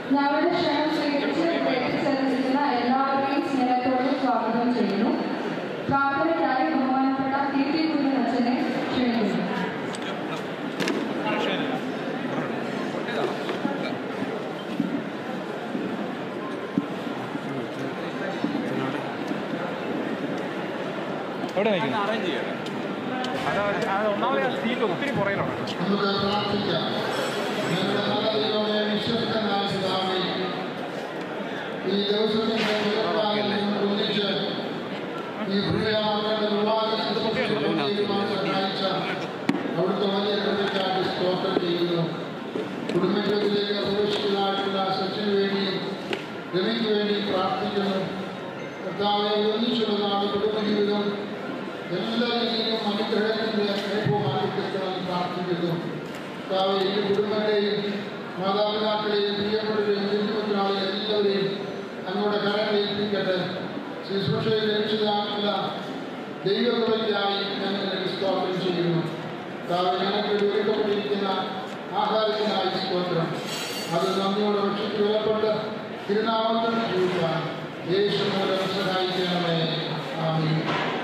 ഞങ്ങളുടെ ക്ഷണം സ്വീകരിച്ച് എത്തിച്ചേർന്നിരിക്കുന്ന എല്ലാവരെയും സ്നേഹത്തോടെ സ്വാഗതം ചെയ്യുന്നു പ്രാർത്ഥനയ്ക്കായി ബഹുമാനപ്പെട്ട ടി ടി കുഞ്ഞൻ അച്ഛനെ ക്ഷണിക്കുന്നു എവിടെ അറേഞ്ച് ചെയ്യണം അത് ഒന്നാമത് ആ സീറ്റ് ഒത്തിരി പുറയിലാണ് നമുക്ക് പ്രാർത്ഥിക്കാം ഞങ്ങളുടെ നല്ല ദൈവമേ വിശ്വസ്തനായ പിതാവേ ഈ ദിവസത്തിന്റെ വിലക്കാലം ഒന്നിച്ച് ഈ പ്രിയമാരുടെ വിവാഹ ശുശ്രൂഷ സഹായിച്ച അവിടുത്തെ വലിയ കൃത്യക്കാർക്ക് സ്തോത്രം ചെയ്യുന്നു കുടുംബജീവിതത്തിലേക്ക് പ്രവേശിക്കുന്നതായിട്ടുള്ള സച്ചിന് വേണ്ടിയും രവിക്ക് വേണ്ടിയും പ്രാർത്ഥിക്കുന്നു കർത്താവെ ഒന്നിച്ചുള്ളതാണ് കുടുംബജീവിതം എല്ലാ രീതിയിലും അനുഗ്രഹത്തിന്റെ അനുഭവമായി തീർക്കണമെന്ന് പ്രാർത്ഥിക്കുന്നു കർത്താവെ ഈ കുടുംബത്തെയും മാതാപിതാക്കളെയും പ്രിയപ്പെട്ടവരെയും ബന്ധുമിത്രാളെയും എല്ലാവരെയും അങ്ങോട്ട് കരങ്ങളിൽ ഏൽപ്പിക്കട്ടെ ശുശ്രൂഷയിൽ ലഭിച്ചതായിട്ടുള്ള ദൈവകൃപയ്ക്കായി ഞങ്ങൾ സ്തോത്രം ചെയ്യുന്നു കർത്താവ് ഞങ്ങൾക്ക് വേണ്ടി ഒരുക്കപ്പെട്ടിരിക്കുന്ന ആഹാരത്തിനായി സ്തോത്രം അത് നന്ദിയോടെ ഭക്ഷിച്ച് വിലപ്പെട്ട് തിരുനാമത്തിൽ ജീവിക്കാൻ യേശു മൂലം സഹായിക്കണമേ ആമീൻ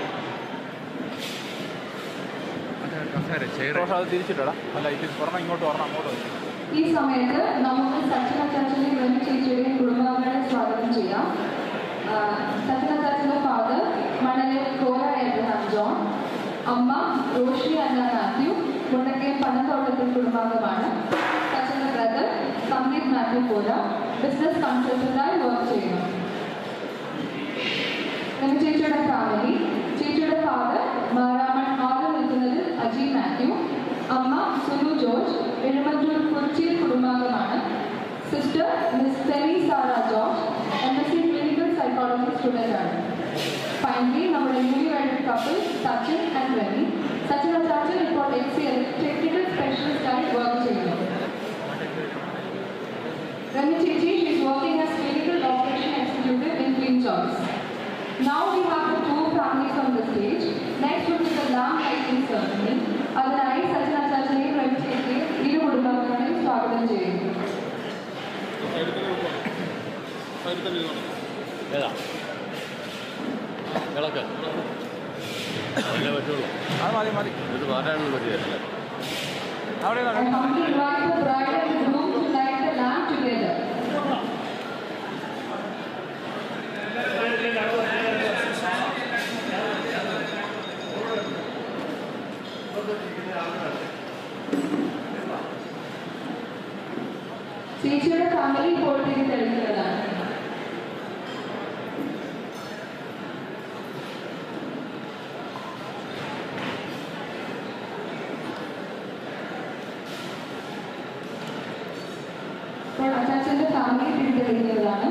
അത് തിരിച്ചിട്ടടാ അല്ല ഇത് പറഞ്ഞാൽ ഇങ്ങോട്ട് വരണം അങ്ങോട്ട് വരണം ഈ സമയത്ത് നമുക്ക് സച്ചിന ചർച്ചിലെ ബ്രഹ്മ ചേച്ചിയുടെയും കുടുംബാംഗങ്ങളെ സ്വാഗതം ചെയ്യാം ആ, സച്ചിന ചർച്ചിലെ ഫാദർ മണലിൽ കോര എബ്രഹാം ജോൺ അമ്മ റോഷി അന്ന മാത്യു മുണ്ടക്കയം പനന്തോട്ടത്തിൽ കുടുംബാംഗമാണ് സച്ചിന്റെ brother Sandeep Mathew Kora business കൺസൾട്ടന്റായി വർക്ക് ചെയ്യുന്നു ബ്രഹ്മ ചേച്ചിയുടെ ഫാമിലി ചേച്ചിയുടെ ഫാദർ മാരാമൺ ആറ് നിൽക്കുന്നത് അജി മാത്യു അമ്മ സുനു ജോർജ് എഴുമറ്റൂർ കുറിച്ചിയിൽ കുടുംബാംഗമാണ് sister miss Semi Sara George M S C clinical psychology student ആണ് ഫൈനലി നമ്മുടെ newly wedded couple Sachin and Reni Sachin Sachin ഇപ്പോൾ എക്സ് സി ടെക്നിക്കൽ സ്പെഷ്യലിസ്റ്റായി വർക്ക് ചെയ്യുന്നു Rani Chichi, she is working as clinical operation executive in Queen Choice. Now we have the two families on the stage. Next will be the lamb lighting ceremony. അതിനായി സച്ചിൻ അച്ചാച്ചനെയും റവി ചേച്ചിയെയും ഇരു കുടുംബാംഗങ്ങളെയും സ്വാഗതം ചെയ്യുന്നു ഏതാ വിളക്ക് അല്ലേ പറ്റുള്ളൂ അത് മതി മതി ഇത് മാറ്റാനൊന്നും പറ്റില്ല അവിടെ I humbly invite the bride and groom to light the lamp together. ചേച്ചിയുടെ ഫാമിലി ഇപ്പോൾ തിരി തെളിക്കുന്നതാണ് ഇപ്പോൾ അച്ചാച്ചന്റെ ഫാമിലി തിരി തെളിക്കുന്നതാണ്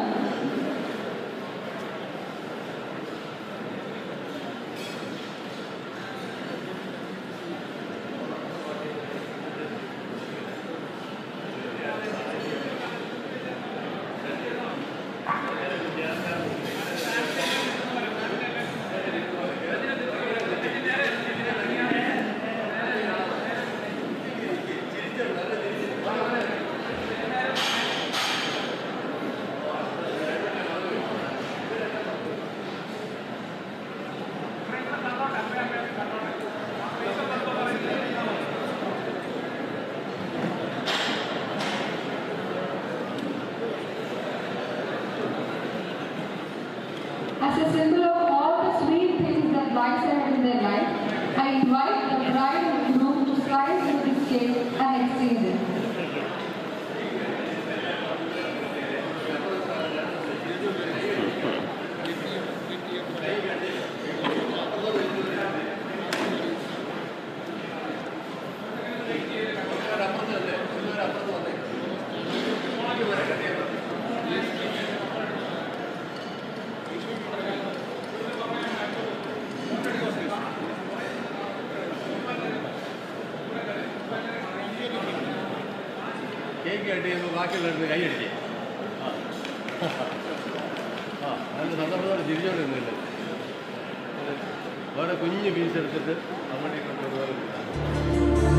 As a symbol of all the sweet things that lies ahead in their life, I invite the bride and groom to slice into this cake and exchange it. Cake cut ചെയ്യുമ്പോൾ ബാക്കിയുള്ളവർക്ക് കൈയടിച്ചേ ആ നല്ല സന്ദർഭത്തോടെ തിരിച്ചോണ്ടിരുന്നില്ല വേറെ കുഞ്ഞ് piece എടുത്തിട്ട് അങ്ങോട്ടേക്ക് കൊണ്ടുപോകാൻ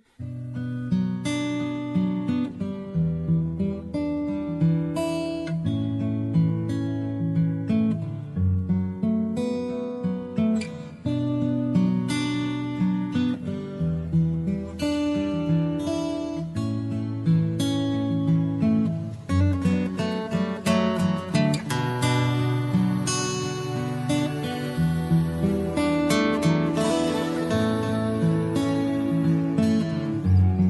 ും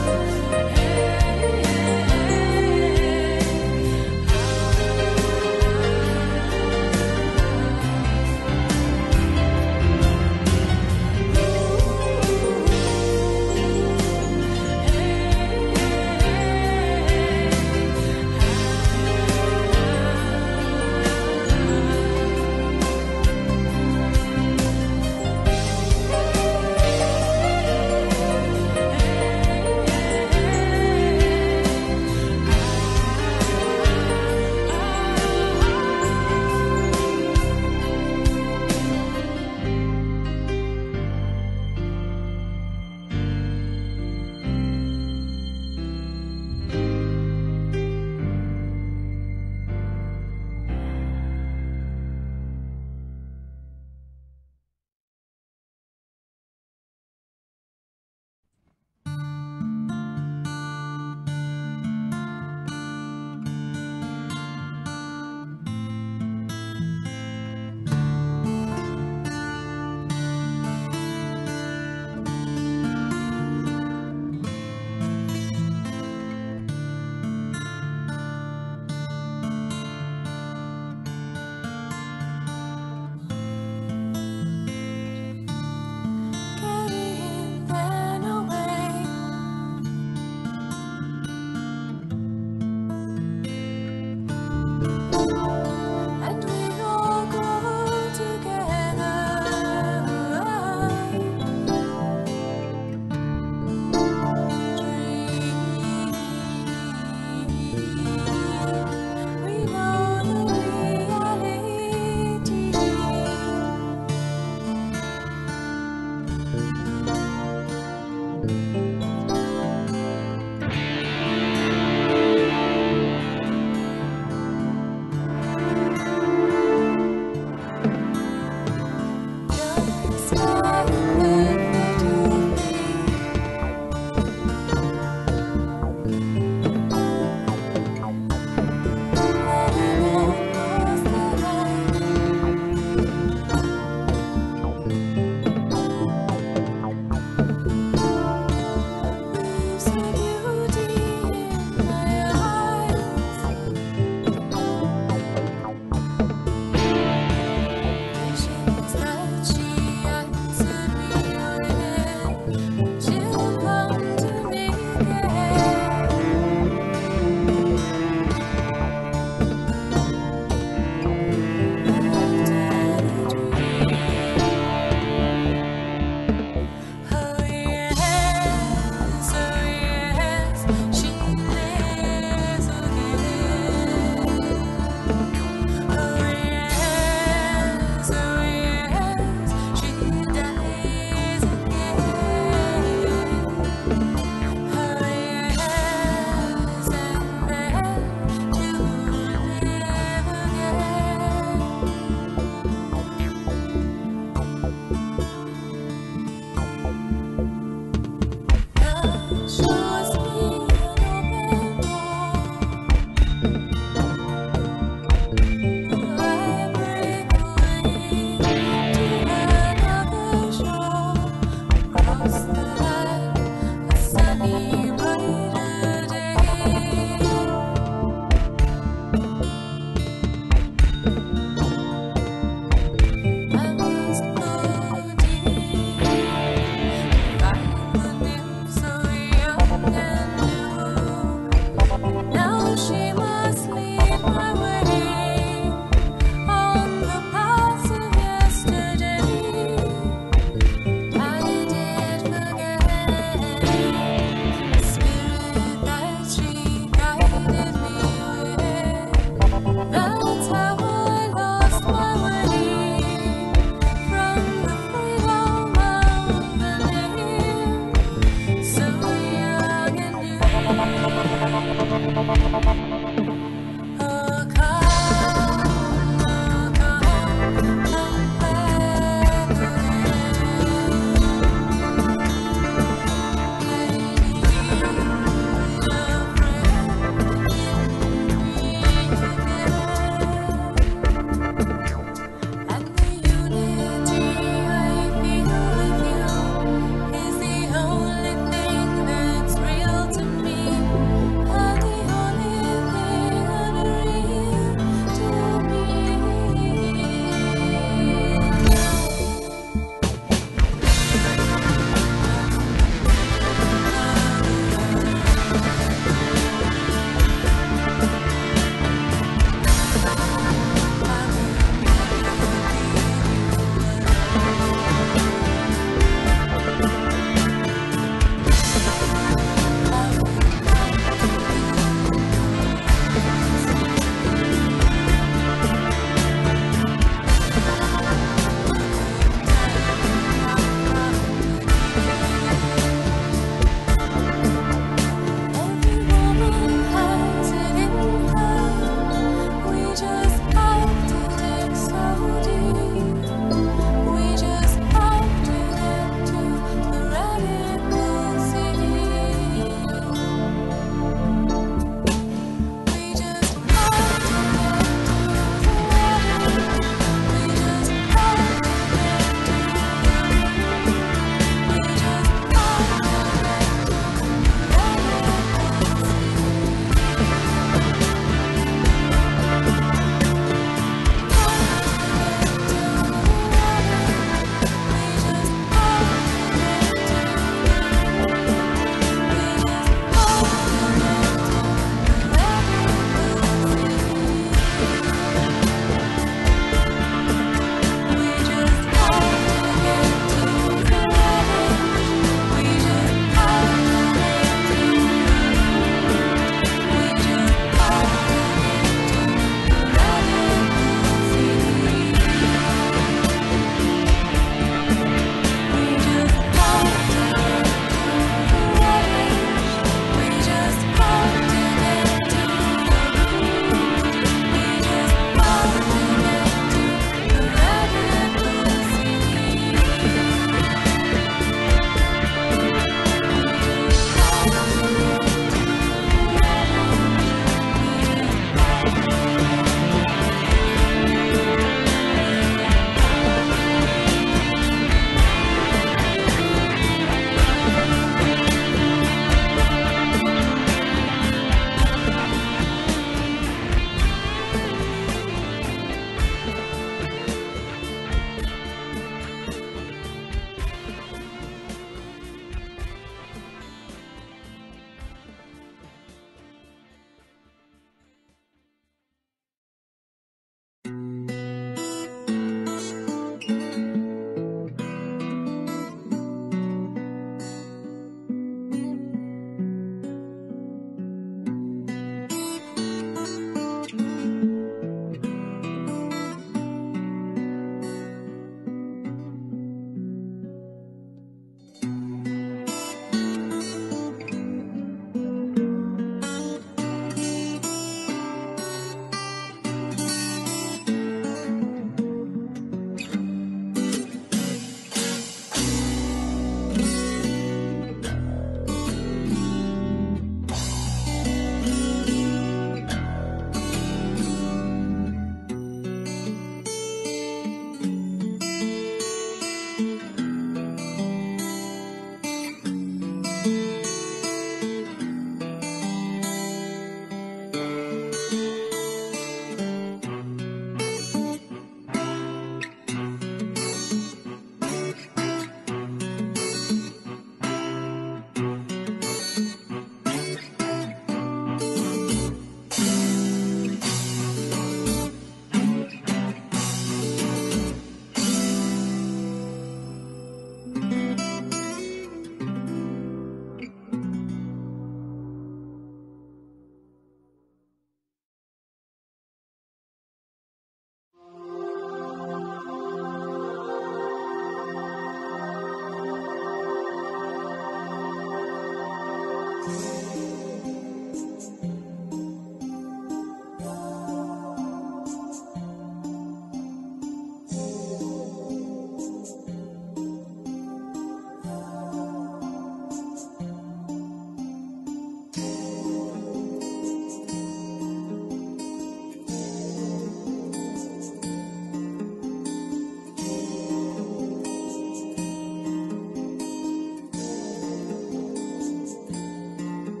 ും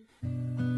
you.